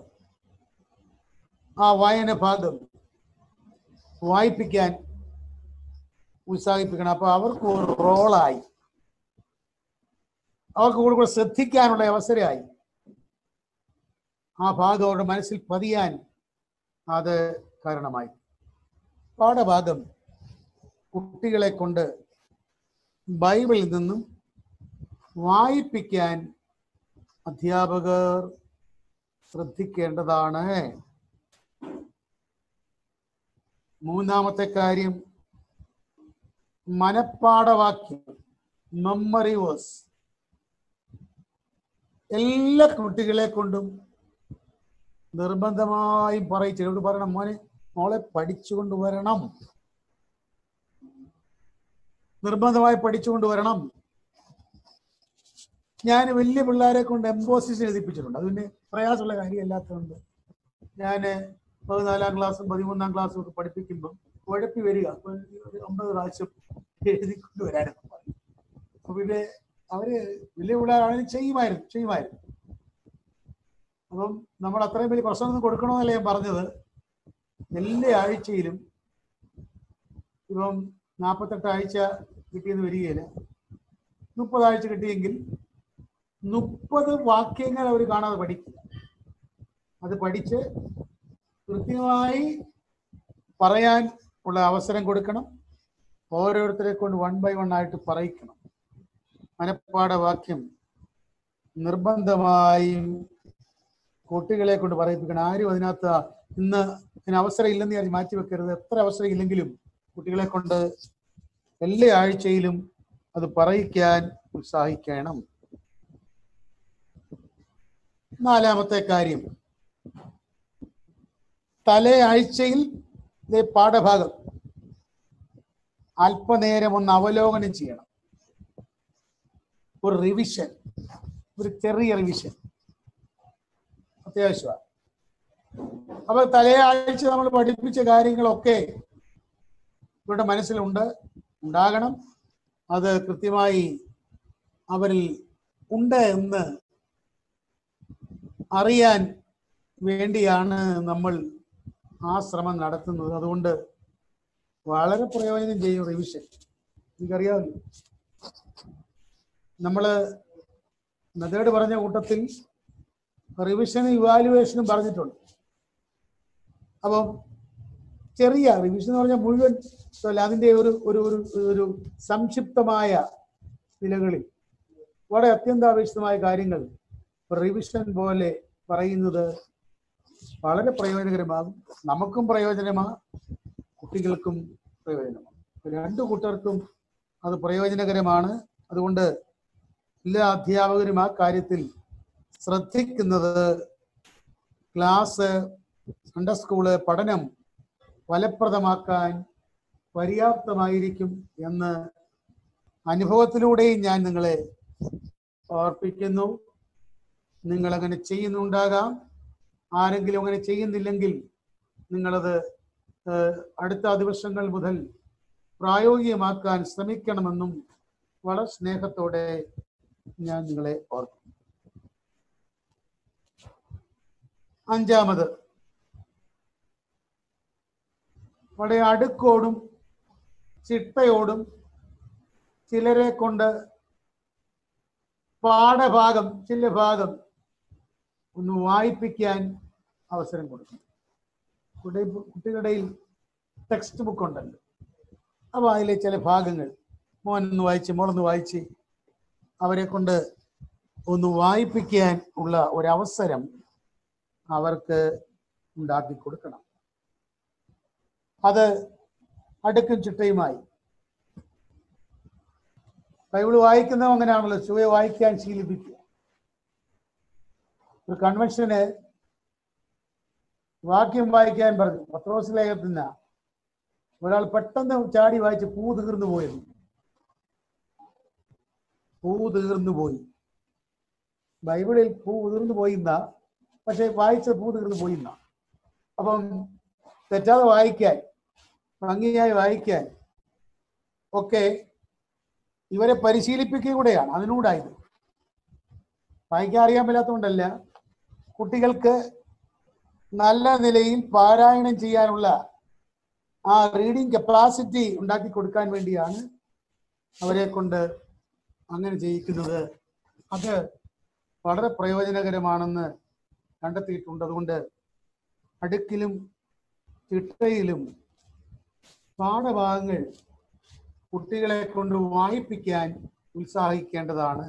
ആ വായന ഭാഗം വായിപ്പിക്കാൻ ഉത്സാഹിപ്പിക്കണം അപ്പൊ അവർക്ക് ഒരു റോളായി അവർക്ക് കൂടെ കൂടെ ശ്രദ്ധിക്കാനുള്ള അവസരമായി ആ ഭാഗം അവരുടെ മനസ്സിൽ പതിയാൻ അത് കാരണമായി പാഠഭാഗം കുട്ടികളെ കൊണ്ട് ബൈബിളിൽ നിന്നും വായിപ്പിക്കാൻ അധ്യാപകർ ശ്രദ്ധിക്കേണ്ടതാണ് മൂന്നാമത്തെ കാര്യം മനപ്പാഠവാക്യം മെമ്മറി വേഴ്സ് എല്ലാ കുട്ടികളെ കൊണ്ടും നിർബന്ധമായും പറയിച്ചു ഇവിടെ പറയണം മോനെ മോളെ പഠിച്ചുകൊണ്ട് വരണം നിർബന്ധമായി പഠിച്ചുകൊണ്ട് വരണം ഞാൻ വലിയ പിള്ളേരെ കൊണ്ട് എംബോസിസ് എഴുതിപ്പിച്ചിട്ടുണ്ട് അത് പിന്നെ പ്രയാസമുള്ള കാര്യമല്ലാത്തതുകൊണ്ട് ഞാൻ പതിനാലാം ക്ലാസ്സും പതിമൂന്നാം ക്ലാസ്സും ഒക്കെ പഠിപ്പിക്കുമ്പം കുഴപ്പി വരിക അപ്പൊ ഒരു അമ്പത് പ്രാവശ്യം എഴുതിക്കൊണ്ട് വരാനൊക്കെ പറയും അപ്പൊ ഇത് അവര് വലിയ പിള്ളേരാണെങ്കിലും ചെയ്യുമായിരുന്നു ചെയ്യുമായിരുന്നു അപ്പം നമ്മൾ അത്രയും വലിയ പ്രശ്നമൊന്നും കൊടുക്കണമെന്നല്ല ഞാൻ പറഞ്ഞത് എല്ലാ ആഴ്ചയിലും ഇപ്പം നാൽപ്പത്തെട്ട് ആഴ്ച കിട്ടിയെന്ന് വരികയില്ല മുപ്പതാഴ്ച കിട്ടിയെങ്കിൽ മുപ്പത് വാക്യങ്ങൾ അവർ കാണാതെ പഠിക്കുക അത് പഠിച്ച് കൃത്യമായി പറയാൻ ഉള്ള അവസരം കൊടുക്കണം ഓരോരുത്തരെ കൊണ്ട് വൺ ബൈ വൺ ആയിട്ട് പറയിക്കണം മനപ്പാട വാക്യം നിർബന്ധമായും കുട്ടികളെ കൊണ്ട് പറയിപ്പിക്കണം ആരും അതിനകത്ത് ഇന്ന് ഇതിന് അവസരം ഇല്ലെന്ന് ഞാൻ മാറ്റി വെക്കരുത് എത്ര അവസരം ഇല്ലെങ്കിലും കുട്ടികളെ കൊണ്ട് എല്ലാ ആഴ്ചയിലും അത് പറയിക്കാൻ ഉത്സാഹിക്കണം നാലാമത്തെ കാര്യം തലേ ആഴ്ചയിൽ ദേ പാഠഭാഗം അല്പനേരം ഒന്ന് അവലോകനം ചെയ്യണം ഒരു റിവിഷൻ ഒരു ചെറിയ റിവിഷൻ അത്യാവശ്യമാണ് അപ്പൊ തലേ ആഴ്ച നമ്മൾ പഠിപ്പിച്ച കാര്യങ്ങളൊക്കെ ഇവരുടെ മനസ്സിലുണ്ട് ഉണ്ടാകണം അത് കൃത്യമായി അവരിൽ ഉണ്ട് എന്ന് അറിയാൻ വേണ്ടിയാണ് നമ്മൾ ആ ശ്രമം നടത്തുന്നത് അതുകൊണ്ട് വളരെ പ്രയോജനം ചെയ്യും റിവിഷൻ എനിക്കറിയാമല്ലോ നമ്മള് മെത്തേഡ് പറഞ്ഞ കൂട്ടത്തിൽ റിവിഷനും ഇവാലുവേഷനും പറഞ്ഞിട്ടുണ്ട് അപ്പം ചെറിയ റിവിഷൻ എന്ന് പറഞ്ഞാൽ മുഴുവൻ അല്ല അതിന്റെ ഒരു ഒരു ഒരു ഒരു സംക്ഷിപ്തമായ നിലകളിൽ വളരെ അത്യന്താപേക്ഷിതമായ കാര്യങ്ങൾ റിവിഷൻ പോലെ പറയുന്നത് വളരെ പ്രയോജനകരമാകും നമുക്കും പ്രയോജനമാ കുട്ടികൾക്കും പ്രയോജനമാണ് രണ്ടു കൂട്ടർക്കും അത് പ്രയോജനകരമാണ് അതുകൊണ്ട് എല്ലാ അധ്യാപകരും ആ കാര്യത്തിൽ ശ്രദ്ധിക്കുന്നത് ക്ലാസ് സൺഡേ സ്കൂള് പഠനം ഫലപ്രദമാക്കാൻ പര്യാപ്തമായിരിക്കും എന്ന് അനുഭവത്തിലൂടെയും ഞാൻ നിങ്ങളെ ഓർപ്പിക്കുന്നു നിങ്ങൾ അങ്ങനെ ചെയ്യുന്നുണ്ടാകാം ആരെങ്കിലും അങ്ങനെ ചെയ്യുന്നില്ലെങ്കിൽ നിങ്ങളത് ഏഹ്, അടുത്ത ദിവസങ്ങൾ മുതൽ പ്രായോഗികമാക്കാൻ ശ്രമിക്കണമെന്നും വളരെ സ്നേഹത്തോടെ ഞാൻ നിങ്ങളെ ഓർക്കും അഞ്ചാമത് വളരെ അടുക്കോടും ചിട്ടയോടും ചിലരെ കൊണ്ട് പാഠഭാഗം ചില ഭാഗം ഒന്ന് വായിപ്പിക്കാൻ അവസരം കൊടുക്കും കുട്ടി കുട്ടികളുടെ ടെക്സ്റ്റ് ബുക്ക് ഉണ്ടല്ലോ അപ്പോൾ അതിലെ ചില ഭാഗങ്ങൾ മോനൊന്ന് വായിച്ച് മോളൊന്ന് വായിച്ച് അവരെ കൊണ്ട് ഒന്ന് വായിപ്പിക്കാൻ ഉള്ള ഒരവസരം അവർക്ക് ഉണ്ടാക്കി കൊടുക്കണം അത് അടുക്കും ചിട്ടയുമായി ബൈബിൾ വായിക്കുന്നതും അങ്ങനെയാണല്ലോ ചുവയെ വായിക്കാൻ ശീലിപ്പിക്കുക ഒരു കൺവെൻഷന് വാക്യം വായിക്കാൻ പറഞ്ഞു പത്രോസ് ലേഖത്തിന് ഒരാൾ പെട്ടെന്ന് ചാടി വായിച്ച് പൂ തീർന്നു പോയിരുന്നു പൂ തീർന്നു പോയി ബൈബിളിൽ പൂ തീർന്നു പോയിന്ന പക്ഷെ വായിച്ച പൂ തീർന്നു പോയിന്ന അപ്പം തെറ്റാതെ വായിക്കാൻ ഭംഗിയായി വായിക്കാൻ ഒക്കെ ഇവരെ പരിശീലിപ്പിക്കുക കൂടെയാണ് അതിനൂടായത് വായിക്കാൻ അറിയാൻ മേലാത്തതുകൊണ്ടല്ല കുട്ടികൾക്ക് നല്ല നിലയിൽ പാരായണം ചെയ്യാനുള്ള ആ റീഡിങ് കപ്പാസിറ്റി ഉണ്ടാക്കി കൊടുക്കാൻ വേണ്ടിയാണ് അവരെ കൊണ്ട് അങ്ങനെ ചെയ്യിക്കുന്നത് അത് വളരെ പ്രയോജനകരമാണെന്ന് കണ്ടെത്തിയിട്ടുണ്ട് അതുകൊണ്ട് അടുക്കിലും ചിട്ടയിലും പാഠഭാഗങ്ങൾ കുട്ടികളെ കൊണ്ട് വായിപ്പിക്കാൻ ഉത്സാഹിക്കേണ്ടതാണ്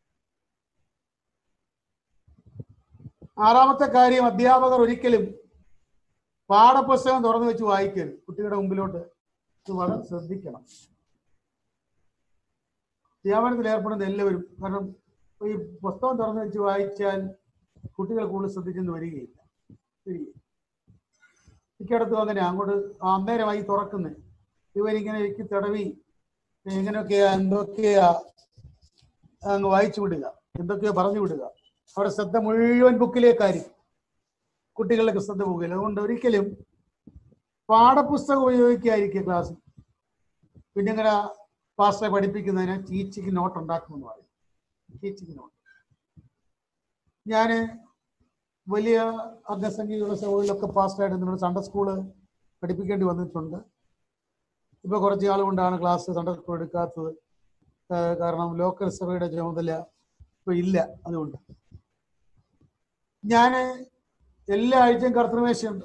ആറാമത്തെ കാര്യം അധ്യാപകർ ഒരിക്കലും പാഠപുസ്തകം തുറന്നു വെച്ച് വായിക്കരുത് കുട്ടികളുടെ മുമ്പിലോട്ട് ഇത് വളരെ ശ്രദ്ധിക്കണം അധ്യാപനത്തിൽ ഏർപ്പെടുന്ന എല്ലാവരും കാരണം ഈ പുസ്തകം തുറന്നു വെച്ച് വായിച്ചാൽ കുട്ടികൾ കൂടുതൽ ശ്രദ്ധിച്ചെന്ന് വരികയില്ല വരികയില്ല മിക്കയിടത്തും അങ്ങനെ അങ്ങോട്ട് അന്നേരമായി തുറക്കുന്നത് ഇവരിങ്ങനെ ഇരിക്കി തടവി എങ്ങനെയൊക്കെയാ എന്തൊക്കെയാ അങ്ങ് വായിച്ചു വിടുക എന്തൊക്കെയോ പറഞ്ഞു വിടുക അവരുടെ ശ്രദ്ധ മുഴുവൻ ബുക്കിലേക്കായിരിക്കും കുട്ടികളുടെ ശ്രദ്ധ പോകില്ല അതുകൊണ്ട് ഒരിക്കലും പാഠപുസ്തകം ഉപയോഗിക്കാതിരിക്കുക ക്ലാസ് പിന്നെ ഇങ്ങനെ പാസ്റ്ററെ പഠിപ്പിക്കുന്നതിന് ടീച്ചിങ് നോട്ട് ഉണ്ടാക്കുമെന്ന് പറയും ടീച്ചിങ് നോട്ട് ഞാൻ വലിയ അംഗസംഖ്യയുള്ള സഭകളിലൊക്കെ പാസ്റ്റായിട്ട് നിങ്ങളുടെ സൺഡേ സ്കൂള് പഠിപ്പിക്കേണ്ടി വന്നിട്ടുണ്ട് ഇപ്പൊ കുറച്ച് നാൾ കൊണ്ടാണ് ക്ലാസ് സൺഡേ സ്കൂൾ എടുക്കാത്തത് ഏഹ് കാരണം ലോക്കൽ സഭയുടെ ചുമതല ഇപ്പൊ ഇല്ല അതുകൊണ്ട് ഞാൻ എല്ലാ ആഴ്ചയും കർത്തൃമേശയുണ്ട്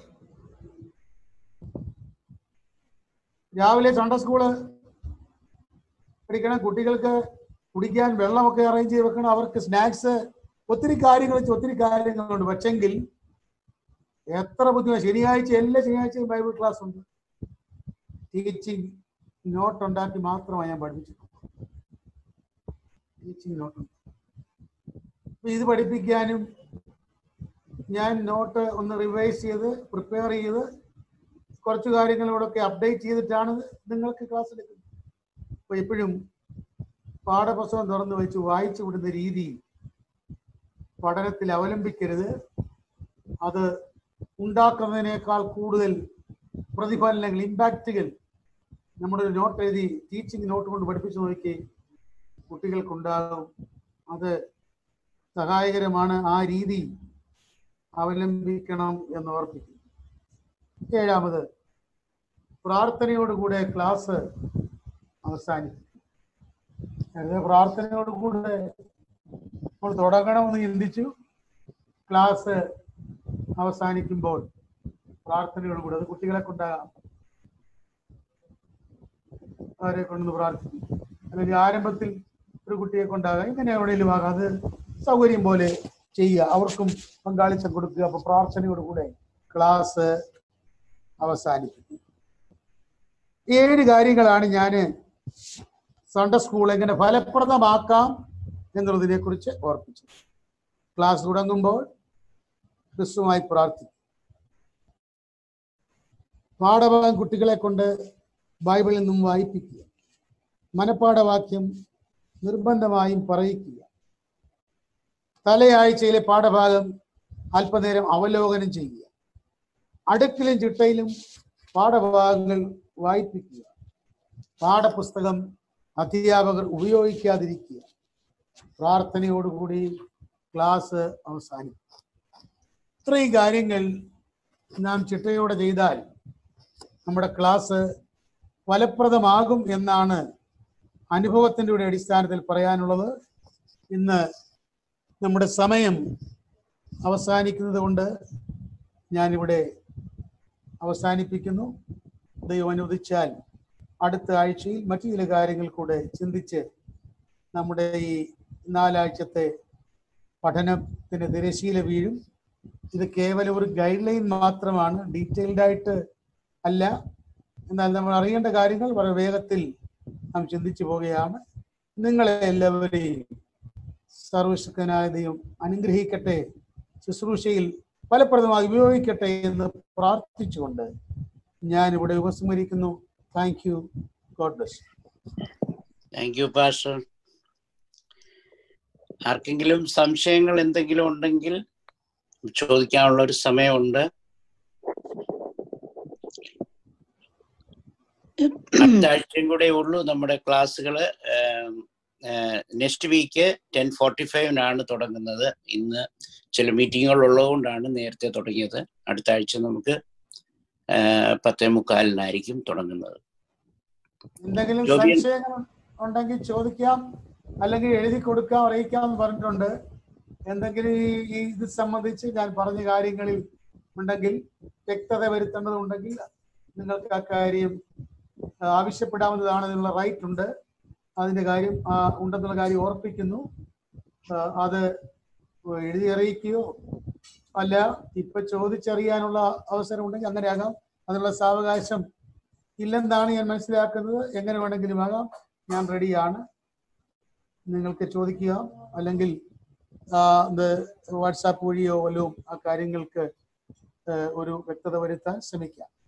രാവിലെ സൺഡേ സ്കൂള് പഠിക്കണം കുട്ടികൾക്ക് കുടിക്കാൻ വെള്ളമൊക്കെ അറേഞ്ച് ചെയ്ത് വെക്കണം അവർക്ക് സ്നാക്സ് ഒത്തിരി കാര്യങ്ങൾ ഒത്തിരി കാര്യങ്ങളുണ്ട് പക്ഷെങ്കിൽ എത്ര ബുദ്ധിമുട്ട് ശനിയാഴ്ച എല്ലാ ശനിയാഴ്ചയും ബൈബിൾ ക്ലാസ് ഉണ്ട് ടീച്ചിങ് നോട്ട് ഉണ്ടാക്കി മാത്രമാണ് ഞാൻ പഠിപ്പിച്ചിട്ടുള്ളത് ടീച്ചിങ് നോട്ട് അപ്പൊ ഇത് പഠിപ്പിക്കാനും ഞാൻ നോട്ട് ഒന്ന് റിവൈസ് ചെയ്ത് പ്രിപ്പയർ ചെയ്ത് കുറച്ച് കാര്യങ്ങളോടൊക്കെ അപ്ഡേറ്റ് ചെയ്തിട്ടാണ് നിങ്ങൾക്ക് ക്ലാസ് എടുക്കുന്നത് അപ്പൊ എപ്പോഴും പാഠപുസ്തകം തുറന്നു വെച്ച് വായിച്ചു വിടുന്ന രീതി പഠനത്തിൽ അവലംബിക്കരുത് അത് ഉണ്ടാക്കുന്നതിനേക്കാൾ കൂടുതൽ പ്രതിഫലനങ്ങൾ ഇമ്പാക്റ്റുകൾ നമ്മുടെ നോട്ട് എഴുതി ടീച്ചിങ് നോട്ട് കൊണ്ട് പഠിപ്പിച്ചു നോക്കി കുട്ടികൾക്കുണ്ടാകും അത് സഹായകരമാണ് ആ രീതി അവലംബിക്കണം എന്ന് ഓർപ്പിക്കും ഏഴാമത് പ്രാർത്ഥനയോടുകൂടെ ക്ലാസ് അവസാനിക്കും നേരത്തെ പ്രാർത്ഥനയോടുകൂടെ നമ്മൾ തുടങ്ങണമെന്ന് ചിന്തിച്ചു ക്ലാസ് അവസാനിക്കുമ്പോൾ പ്രാർത്ഥനയോടുകൂടെ അത് കുട്ടികളെ കൊണ്ടാകാം അവരെ കൊണ്ടൊന്ന് പ്രാർത്ഥിക്കും അല്ലെങ്കിൽ ആരംഭത്തിൽ ഒരു കുട്ടിയെ കൊണ്ടാകാം ഇങ്ങനെ എവിടെയെങ്കിലും ആകാം അത് സൗകര്യം പോലെ ചെയ്യുക അവർക്കും പങ്കാളിത്തം കൊടുക്കുക അപ്പൊ പ്രാർത്ഥനയോടുകൂടെ ക്ലാസ് അവസാനിപ്പിക്കും ഏഴ് കാര്യങ്ങളാണ് ഞാൻ സൺഡേ സ്കൂൾ എങ്ങനെ ഫലപ്രദമാക്കാം എന്നുള്ളതിനെ കുറിച്ച് ഓർപ്പിച്ചു ക്ലാസ് തുടങ്ങുമ്പോൾ ക്രിസ്തുമായി പ്രാർത്ഥിക്കും പാഠഭാഗം കുട്ടികളെ കൊണ്ട് ബൈബിളിൽ നിന്നും വായിപ്പിക്കുക മനപ്പാഠവാക്യം നിർബന്ധമായും പറയിക്കുക തലയാഴ്ചയിലെ പാഠഭാഗം അല്പനേരം അവലോകനം ചെയ്യുക അടുക്കിലും ചിട്ടയിലും പാഠഭാഗങ്ങൾ വായിപ്പിക്കുക പാഠപുസ്തകം അധ്യാപകർ ഉപയോഗിക്കാതിരിക്കുക പ്രാർത്ഥനയോടുകൂടി ക്ലാസ് അവസാനിക്കും ഇത്രയും കാര്യങ്ങൾ നാം ചിട്ടയോടെ ചെയ്താൽ നമ്മുടെ ക്ലാസ് ഫലപ്രദമാകും എന്നാണ് അനുഭവത്തിൻ്റെ കൂടെ അടിസ്ഥാനത്തിൽ പറയാനുള്ളത് ഇന്ന് നമ്മുടെ സമയം അവസാനിക്കുന്നത് കൊണ്ട് ഞാനിവിടെ അവസാനിപ്പിക്കുന്നു ദൈവം അനുവദിച്ചാൽ അടുത്ത ആഴ്ചയിൽ മറ്റു ചില കാര്യങ്ങൾ കൂടെ ചിന്തിച്ച് നമ്മുടെ ഈ നാലാഴ്ചത്തെ പഠനത്തിന് തിരശീല വീഴും ഇത് കേവലം ഒരു ഗൈഡ് ലൈൻ മാത്രമാണ് ഡീറ്റെയിൽഡ് ആയിട്ട് അല്ല എന്നാൽ നമ്മൾ അറിയേണ്ട കാര്യങ്ങൾ വളരെ വേഗത്തിൽ നാം ചിന്തിച്ചു പോവുകയാണ് നിങ്ങളെ എല്ലാവരെയും സർവശക്തനായ ദൈവം അനുഗ്രഹിക്കട്ടെ ശുശ്രൂഷയിൽ ഫലപ്രദമായി ഉപയോഗിക്കട്ടെ എന്ന് പ്രാർത്ഥിച്ചുകൊണ്ട് ഞാൻ ഇവിടെ ഉപസ്മരിക്കുന്നു thank you God bless thank you pastor ആർക്കെങ്കിലും സംശയങ്ങൾ എന്തെങ്കിലും ഉണ്ടെങ്കിൽ ചോദിക്കാനുള്ള ഒരു സമയമുണ്ട് അടുത്ത ആഴ്ചയും കൂടെ ഉള്ളൂ നമ്മുടെ ക്ലാസ്സുകൾ നെക്സ്റ്റ് വീക്ക് ടെൻ ഫോർട്ടി ഫൈവിനാണ് തുടങ്ങുന്നത് ഇന്ന് ചില മീറ്റിങ്ങുകൾ ഉള്ളതുകൊണ്ടാണ് നേരത്തെ തുടങ്ങിയത് അടുത്ത ആഴ്ച നമുക്ക് ഏഹ്, പത്തേ മുക്കാലിനായിരിക്കും തുടങ്ങുന്നത് എന്തെങ്കിലും ജോബിയൻ. സംശയങ്ങൾ ഉണ്ടെങ്കിൽ ചോദിക്കാം അല്ലെങ്കിൽ എഴുതി കൊടുക്കാം അറിയിക്കാം എന്ന് പറഞ്ഞിട്ടുണ്ട് എന്തെങ്കിലും ഈ ഈ ഇത് സംബന്ധിച്ച് ഞാൻ പറഞ്ഞ കാര്യങ്ങളിൽ ഉണ്ടെങ്കിൽ വ്യക്തത വരുത്തേണ്ടതുണ്ടെങ്കിൽ നിങ്ങൾക്ക് ആ കാര്യം ആ, ആവശ്യപ്പെടാവുന്നതാണ് അതിനുള്ള റൈറ്റ് ഉണ്ട് അതിന്റെ കാര്യം ആ, ഉണ്ടെന്നുള്ള കാര്യം ഓർപ്പിക്കുന്നു ആ, അത് എഴുതി അറിയിക്കുകയോ അല്ല ഇപ്പൊ ചോദിച്ചറിയാനുള്ള അവസരം ഉണ്ടെങ്കിൽ അങ്ങനെ ആകാം അതിനുള്ള സാവകാശം ഇല്ലെന്നാണ് ഞാൻ മനസ്സിലാക്കുന്നത് എങ്ങനെ വേണമെങ്കിലും ആകാം ഞാൻ റെഡിയാണ് നിങ്ങൾക്ക് ചോദിക്കുക അല്ലെങ്കിൽ ആ, ഇത് വാട്സാപ്പ് വഴിയോ വല്ലതും ആ കാര്യങ്ങൾക്ക് ഏഹ്, ഒരു വ്യക്തത വരുത്താൻ ശ്രമിക്കാം